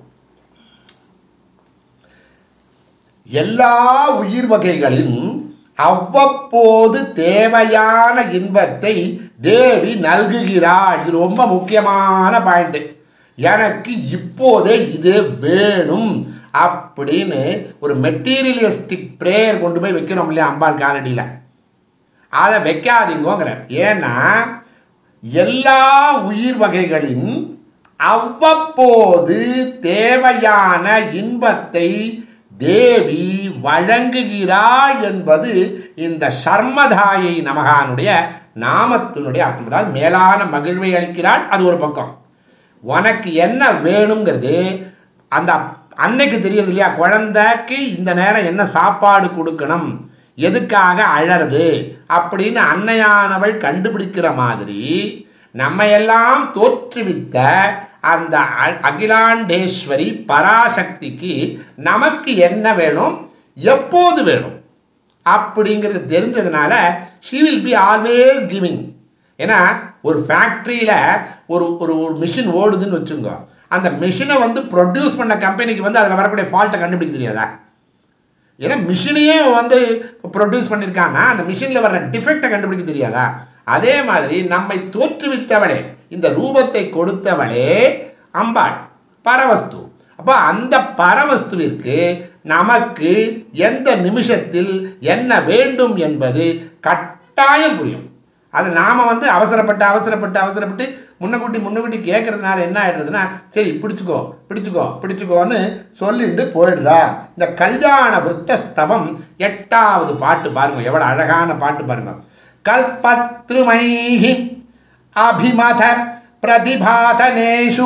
எல்லா உயிர் வகைகளின் அவ்வப்போது தேவையான இன்பத்தை தேவி நல்குகிறாள் இது ரொம்ப முக்கியமான பாயிண்ட் எனக்கு இப்போதே இது வேணும் அப்படின்னு ஒரு மெட்டீரியலிஸ்டிக் ப்ரேயர் கொண்டு போய் வைக்கிறோம் இல்லையா அம்பாள் காலடியில் அதை வைக்காதீங்கோங்கிறார் ஏன்னா எல்லா உயிர் வகைகளின் அவ்வப்போது தேவையான இன்பத்தை தேவி வழங்குகிறாள் என்பது இந்த சர்மதாயை நமகானுடைய நாமத்தினுடைய அர்த்தம் அதாவது மேலான மகிழ்வை அளிக்கிறாள் அது ஒரு பக்கம் உனக்கு என்ன வேணுங்கிறது அந்த அன்னைக்கு தெரியுது இல்லையா குழந்தைக்கு இந்த நேரம் என்ன சாப்பாடு கொடுக்கணும் எதுக்காக அழறது அப்படின்னு அன்னையானவள் கண்டுபிடிக்கிற மாதிரி நம்ம எல்லாம் தோற்றுவித்த அந்த அ- அகிலாண்டேஸ்வரி பராசக்திக்கு நமக்கு என்ன வேணும் எப்போது வேணும் அப்படிங்கிறது தெரிஞ்சதுனால she will be always giving ஏன்னா ஒரு ஃபேக்ட்ரியில் ஒரு ஒரு ஒரு மிஷின் ஓடுதுன்னு வச்சுங்க அந்த மிஷினை வந்து ப்ரொடியூஸ் பண்ண கம்பெனிக்கு வந்து அதில் வரக்கூடிய ஃபால்ட்டை கண்டுபிடிக்க தெரியாதா ஏன்னா மிஷினையே வந்து ப்ரொடியூஸ் பண்ணியிருக்காங்கன்னா அந்த மிஷினில் வர்ற டிஃபெக்டை கண்டுபிடிக்க தெரியாதா அதே மாதிரி நம்மை தோற்றுவித்தவளே இந்த ரூபத்தை கொடுத்தவளே அம்பாள் பரவஸ்து அப்போ அந்த பரவஸ்துவிற்கு நமக்கு எந்த நிமிஷத்தில் என்ன வேண்டும் என்பது கட்டாயம் புரியும் அது நாம் வந்து அவசரப்பட்டு அவசரப்பட்டு அவசரப்பட்டு முன்னக்கூட்டி முன்னக்கூட்டி கேட்கறதுனால என்ன ஆயிடுறதுன்னா சரி பிடிச்சுக்கோ பிடிச்சுக்கோ பிடிச்சுக்கோன்னு சொல்லிட்டு போயிடுறா இந்த கல்யாண விருத்தஸ்தவம் எட்டாவது பாட்டு பாருங்க எவ்வளோ அழகான பாட்டு பாருங்க கல்பத்ருமைஹி அபிமத பிரதிபாதனேஷு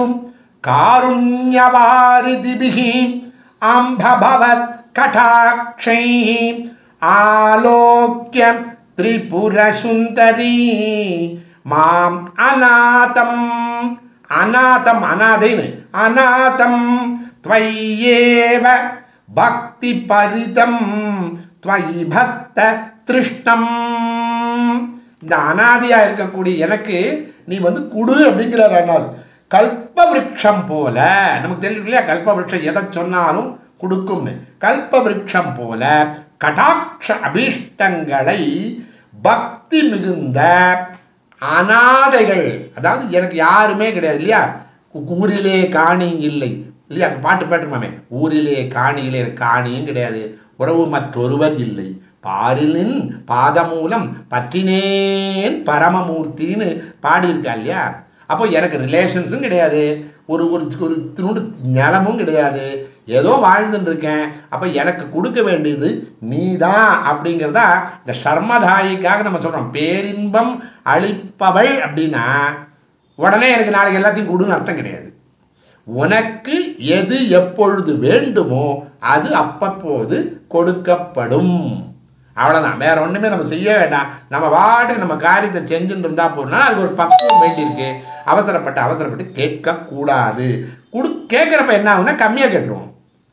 காருண்யவாரிதிபிஹி அம்பபவத் கடாட்சைः ஆலோக்கிய திரிபுரசுந்தரி மாம் அநாதம் அநாதம் அநாதைன்னு அநாதம் त्वय्येव பக்தி பரிதம் त्वयि பக்த திருஷ்ணம் இந்த அனாதியா இருக்கக்கூடிய எனக்கு நீ வந்து குடு அப்படிங்கிறார் அண்ணாது கல்ப விருட்சம் போல நமக்கு தெரியும் இல்லையா கல்ப விருட்சம் எதை சொன்னாலும் கொடுக்கும்னு கல்ப விருட்சம் போல கடாட்ச அபீஷ்டங்களை பக்தி மிகுந்த அனாதைகள் அதாவது எனக்கு யாருமே கிடையாது இல்லையா ஊ- ஊரிலே காணி இல்லை இல்லையா அந்த பாட்டு பாட்டுமாமே ஊரிலே காணியிலே காணியும் கிடையாது உறவு மற்றொருவர் இல்லை பாரிலின் பாதமூலம் பற்றினேன் பரமமூர்த்தின்னு பாடியிருக்கா இல்லையா அப்போ எனக்கு ரிலேஷன்ஸும் கிடையாது ஒரு ஒரு ஒரு துணுண்டு நிலமும் கிடையாது ஏதோ வாழ்ந்துட்டு இருக்கேன் அப்போ எனக்கு கொடுக்க வேண்டியது நீதான் அப்படிங்கிறதா இந்த சர்மதாயிக்காக நம்ம சொல்கிறோம் பேரின்பம் அளிப்பவள் அப்படின்னா உடனே எனக்கு நாளைக்கு எல்லாத்தையும் கொடுன்னு அர்த்தம் கிடையாது உனக்கு எது எப்பொழுது வேண்டுமோ அது அப்பப்போது கொடுக்கப்படும் அவ்வளோதான் வேற ஒன்றுமே நம்ம செய்ய வேண்டாம் நம்ம பாட்டுக்கு நம்ம காரியத்தை செஞ்சுட்டு இருந்தா போனா அதுக்கு ஒரு பக்குவம் வேண்டியிருக்கு அவசரப்பட்டு அவசரப்பட்டு கேட்கக்கூடாது கொடு கேட்குறப்ப என்ன ஆகும்னா கம்மியாக கேட்டுருவோம்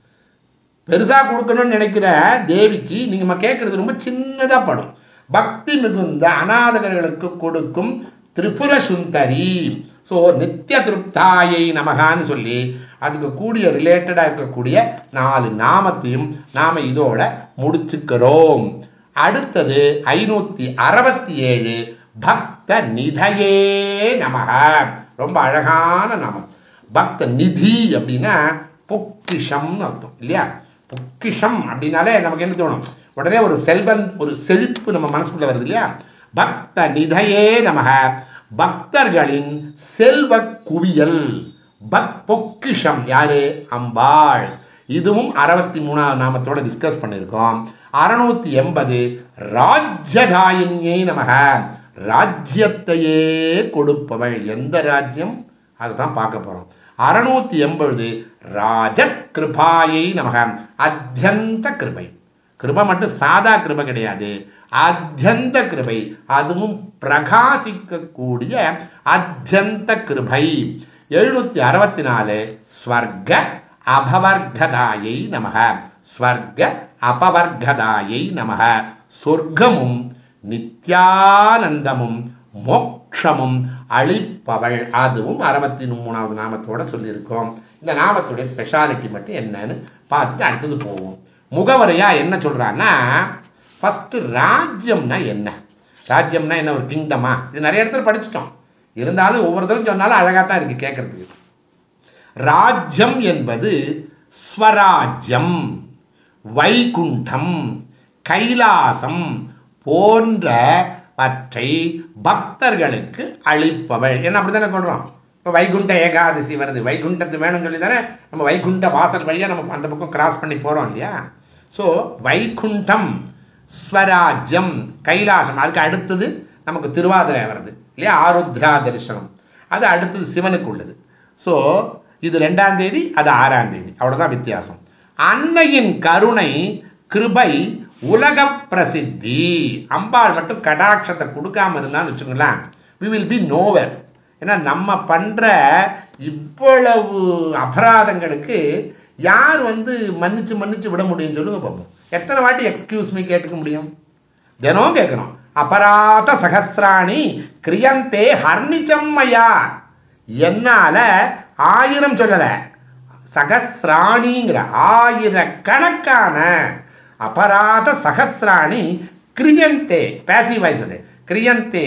பெருசாக கொடுக்கணும்னு நினைக்கிற தேவிக்கு நீங்கள் கேட்குறது ரொம்ப சின்னதாக படும் பக்தி மிகுந்த அநாதகர்களுக்கு கொடுக்கும் திரிபுர சுந்தரி ஸோ நித்திய திருப்தாயை நமகான்னு சொல்லி அதுக்கு கூடிய ரிலேட்டடாக இருக்கக்கூடிய நாலு நாமத்தையும் நாம் இதோட முடிச்சுக்கிறோம் அடுத்தது ஐநூற்றி அறுபத்தி ஏழு பக்த நிதையே நமக ரொம்ப அழகான நாமம் பக்த நிதி அப்படின்னா பொக்கிஷம்னு அர்த்தம் இல்லையா பொக்கிஷம் அப்படின்னாலே நமக்கு என்ன தோணும் உடனே ஒரு செல்வன் ஒரு செழிப்பு நம்ம மனசுக்குள்ள வருது இல்லையா பக்த நிதையே நமக பக்தர்களின் செல்வ குவியல் பக் பொக்கிஷம் யாரு அம்பாள் இதுவும் அறுபத்தி மூணாவது நாமத்தோட டிஸ்கஸ் பண்ணியிருக்கோம் அறுநூத்தி எண்பது ராஜ்யதாயின்யை நமக ராஜ்யத்தையே கொடுப்பவள் எந்த ராஜ்யம் அதுதான் பார்க்க போகிறோம் அறுநூத்தி எண்பது ராஜ கிருபாயை நமக அத்தியந்த கிருபை கிருபை மட்டும் சாதா கிருபை கிடையாது அத்தியந்த கிருபை அதுவும் பிரகாசிக்கக்கூடிய அத்தியந்த கிருபை எழுநூத்தி அறுபத்தி நாலு ஸ்வர்க அபவர்கதாயை நமக ஸ்வர்க அபவர்கதாயை நமக சொர்க்கமும் நித்யானந்தமும் மோக்ஷமும் அளிப்பவள் அதுவும் அறுபத்தி மூணாவது நாமத்தோட சொல்லியிருக்கோம் இந்த நாமத்துடைய ஸ்பெஷாலிட்டி மட்டும் என்னன்னு பார்த்துட்டு அடுத்தது போவோம் முகவரையா என்ன சொல்றான்னா ஃபஸ்ட்டு ராஜ்யம்னா என்ன ராஜ்யம்னா என்ன ஒரு கிங்டமா இது நிறைய இடத்துல படிச்சிட்டோம் இருந்தாலும் ஒவ்வொருத்தரும் சொன்னாலும் அழகாக தான் இருக்குது கேட்குறதுக்கு ராஜ்யம் என்பது ஸ்வராஜ்யம் வைகுண்டம் கைலாசம் போன்றவற்றை பக்தர்களுக்கு அளிப்பவள் என்ன அப்படி தானே சொல்கிறோம் இப்போ வைகுண்ட ஏகாதசி வருது வைகுண்டத்து வேணும்னு சொல்லி தானே நம்ம வைகுண்ட வாசல் வழியாக நம்ம அந்த பக்கம் கிராஸ் பண்ணி போகிறோம் இல்லையா ஸோ வைகுண்டம் ஸ்வராஜ்யம் கைலாசம் அதுக்கு அடுத்தது நமக்கு திருவாதிரை வருது இல்லையா ஆருத்ரா தரிசனம் அது அடுத்தது சிவனுக்கு உள்ளது ஸோ இது ரெண்டாம் தேதி அது ஆறாம் தேதி அவ்வளோதான் வித்தியாசம் அன்னையின் கருணை கிருபை உலக பிரசித்தி அம்பாள் மட்டும் கடாட்சத்தை கொடுக்காம இருந்தான்னு வச்சுங்களேன் வி வில் பி நோவர் ஏன்னா நம்ம பண்ணுற இவ்வளவு அபராதங்களுக்கு யார் வந்து மன்னிச்சு மன்னிச்சு விட முடியும்னு சொல்லுங்க பார்ப்போம் எத்தனை வாட்டி எக்ஸ்கியூஸ் மீ கேட்டுக்க முடியும் தினம் கேட்குறோம் அபராத சகசிராணி கிரியந்தே ஹர்ணிச்சம்மையா என்னால் ஆயிரம் சொல்லலை சகசிராணிங்கிற ஆயிரக்கணக்கான அபராத சகசிராணி கிரியந்தே பேசிவ் வாய்ஸ் அது கிரியந்தே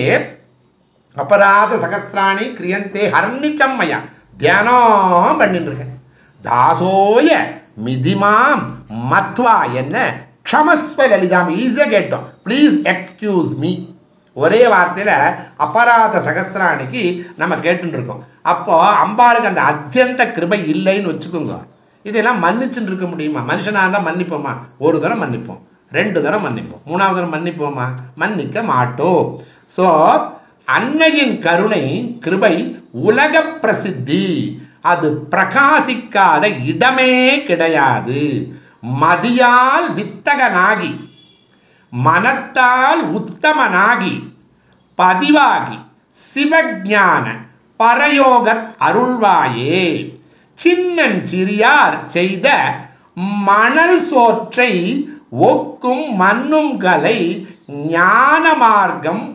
அபராத சகசிராணி கிரியந்தே ஹர்ணிச்சம்மையா தியானம் பண்ணிட்டு இருக்கேன் தாசோய மிதிமாம் மத்வா என்ன க்ஷமஸ்வ லலிதாம் ஈஸியாக கேட்டோம் ப்ளீஸ் எக்ஸ்கியூஸ் மீ ஒரே வார்த்தையில் அபராத சகசிராணிக்கு நம்ம கேட்டுட்டு இருக்கோம் அப்போ அம்பாளுக்கு அந்த அத்தியந்த கிருபை இல்லைன்னு வச்சுக்கோங்க இதெல்லாம் மன்னிச்சுட்டு இருக்க முடியுமா மனுஷனாக இருந்தால் மன்னிப்போமா ஒரு தடவை மன்னிப்போம் ரெண்டு தடவை மன்னிப்போம் மூணாவது தடவை மன்னிப்போமா மன்னிக்க மாட்டோம் ஸோ அன்னையின் கருணை கிருபை உலக பிரசித்தி அது பிரகாசிக்காத இடமே கிடையாது மதியால் வித்தகனாகி மனத்தால் உத்தமனாகி பதிவாகி சிவஞான பரயோகத் அருள்வாயே சின்னன் சிறியார் செய்த மணல் சோற்றை ஒக்கும் மண்ணும் கலை ஞான மார்க்கம்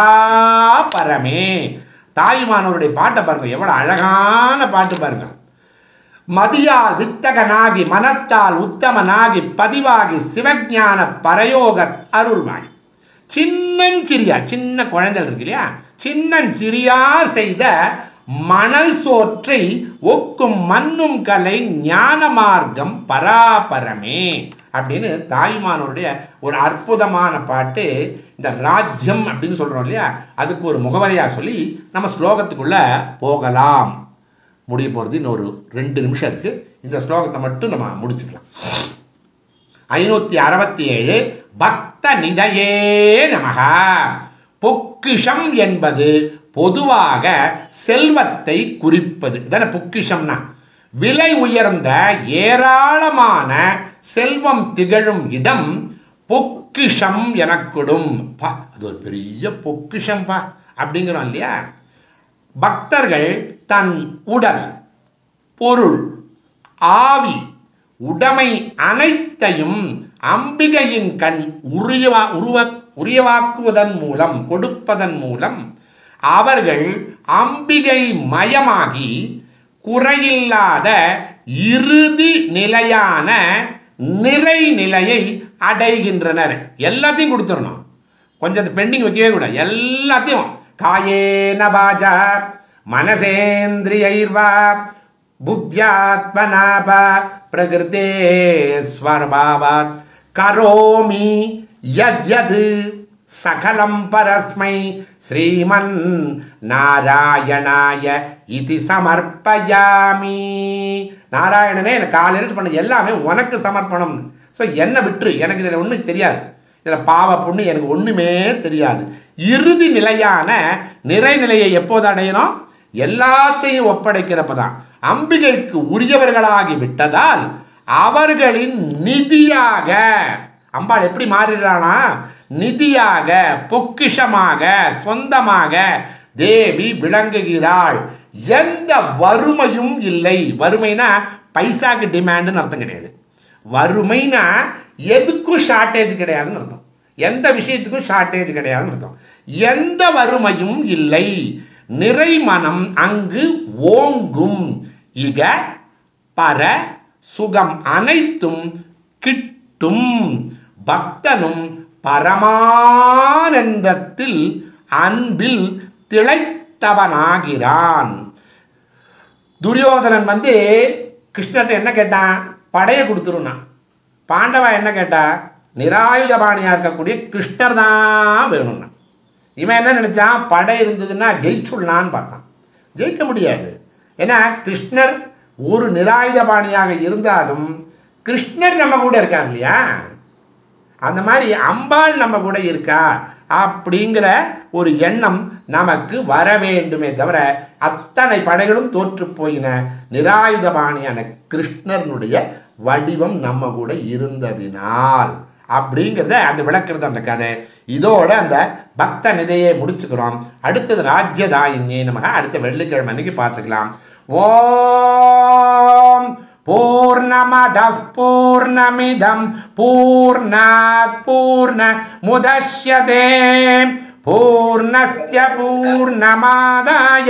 பராபரமே தாய்மானவருடைய பாட்டை பாருங்க எவ்வளோ அழகான பாட்டு பாருங்க மதியால் வித்தகனாகி மனத்தால் உத்தமனாகி பதிவாகி சிவஞான பரயோக அருள்வாய் சின்னஞ்சிறியா சின்ன குழந்தைகள் இருக்கு இல்லையா சின்னஞ்சிறியார் செய்த மணல் சோற்றை ஒக்கும் மண்ணும் கலை ஞான மார்க்கம் பராபரமே அப்படின்னு தாய்மானவருடைய ஒரு அற்புதமான பாட்டு இந்த ராஜ்யம் அப்படின்னு சொல்கிறோம் இல்லையா அதுக்கு ஒரு முகவரியாக சொல்லி நம்ம ஸ்லோகத்துக்குள்ளே போகலாம் முடிய போகிறது இன்னொரு ரெண்டு நிமிஷம் இருக்குது இந்த ஸ்லோகத்தை மட்டும் நம்ம முடிச்சுக்கலாம் ஐநூற்றி அறுபத்தி ஏழு பக்த நிதையே நமக பொக்கிஷம் என்பது பொதுவாக செல்வத்தை குறிப்பது இதான பொக்கிஷம்னா விலை உயர்ந்த ஏராளமான செல்வம் திகழும் இடம் பொக்கிஷம் எனக்கூடும் பா அது ஒரு பெரிய பொக்கிஷம்பா அப்படிங்கிறோம் இல்லையா பக்தர்கள் தன் உடல் பொருள் ஆவி உடைமை அனைத்தையும் அம்பிகையின் கண் உரியவா உருவ உரியவாக்குவதன் மூலம் கொடுப்பதன் மூலம் அவர்கள் அம்பிகை மயமாகி குறையில்லாத இறுதி நிலையான நிறை நிலையை அடைகின்றனர் எல்லாத்தையும் கொடுத்துடணும் கொஞ்சம் பெண்டிங் வைக்கவே கூடாது எல்லாத்தையும் காயேன பாஜா மனசேந்திரியைர்வா புத்தியாத்மனாப பிரகிருதே ஸ்வர்பாவாத் கரோமி யத்யது சகலம் பரஸ்மை ஸ்ரீமன் நாராயணாய இது சமர்ப்பயாமி நாராயணனே எனக்கு காலையில் பண்ண எல்லாமே உனக்கு சமர்ப்பணம் ஸோ என்னை விட்டுரு எனக்கு இதில் ஒன்றும் தெரியாது இதில் பாவ புண்ணு எனக்கு ஒன்றுமே தெரியாது இறுதி நிலையான நிறைநிலையை எப்போது அடையணும் எல்லாத்தையும் ஒப்படைக்கிறப்ப தான் அம்பிகைக்கு உரியவர்களாகி விட்டதால் அவர்களின் நிதியாக அம்பாள் எப்படி மாறிடுறானா நிதியாக பொக்கிஷமாக சொந்தமாக தேவி விளங்குகிறாள் எந்த வறுமையும் இல்லை வறுமைனா பைசாக்கு டிமாண்டுன்னு அர்த்தம் கிடையாது வறுமைனா எதுக்கும் ஷார்ட்டேஜ் கிடையாதுன்னு அர்த்தம் எந்த விஷயத்துக்கும் ஷார்ட்டேஜ் கிடையாதுன்னு அர்த்தம் எந்த வறுமையும் இல்லை நிறை மனம் அங்கு ஓங்கும் இக பர சுகம் அனைத்தும் கிட்டும் பக்தனும் பரமானந்தத்தில் அன்பில் திளைத்தவனாகிறான் துரியோதனன் வந்து கிருஷ்ணர்ட்ட என்ன கேட்டான் படையை கொடுத்துருனான் பாண்டவா என்ன கேட்டா நிராயுதபாணியாக இருக்கக்கூடிய கிருஷ்ணர் தான் வேணும்னா இவன் என்ன நினச்சான் படை இருந்ததுன்னா ஜெயிச்சுடலான்னு பார்த்தான் ஜெயிக்க முடியாது ஏன்னா கிருஷ்ணர் ஒரு நிராயுதபாணியாக இருந்தாலும் கிருஷ்ணர் நம்ம கூட இருக்கார் இல்லையா அந்த மாதிரி அம்பாள் நம்ம கூட இருக்கா அப்படிங்கிற ஒரு எண்ணம் நமக்கு வர வேண்டுமே தவிர அத்தனை படைகளும் தோற்று போயின நிராயுதபாணியான கிருஷ்ணனுடைய வடிவம் நம்ம கூட இருந்ததினால் அப்படிங்கிறத அந்த விளக்குறது அந்த கதை இதோட அந்த பக்த நிதையை முடிச்சுக்கிறோம் அடுத்தது ராஜ்யதாயின்யே நமக அடுத்த வெள்ளிக்கிழமை அன்னைக்கு பார்த்துக்கலாம் ஓம் பூர்ணமதः பூர்ணமிதம் பூர்ணாத் பூர்ண முதஷ்யதே பூர்ணஸ்ய பூர்ணமாதாய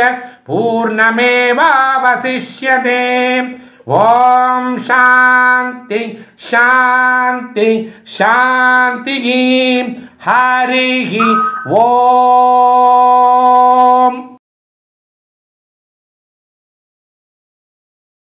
பூர்ணமேவாவசிஷ்யதே ஓம் சாந்தி சாந்தி சாந்தி ஹரிஹி ஓம்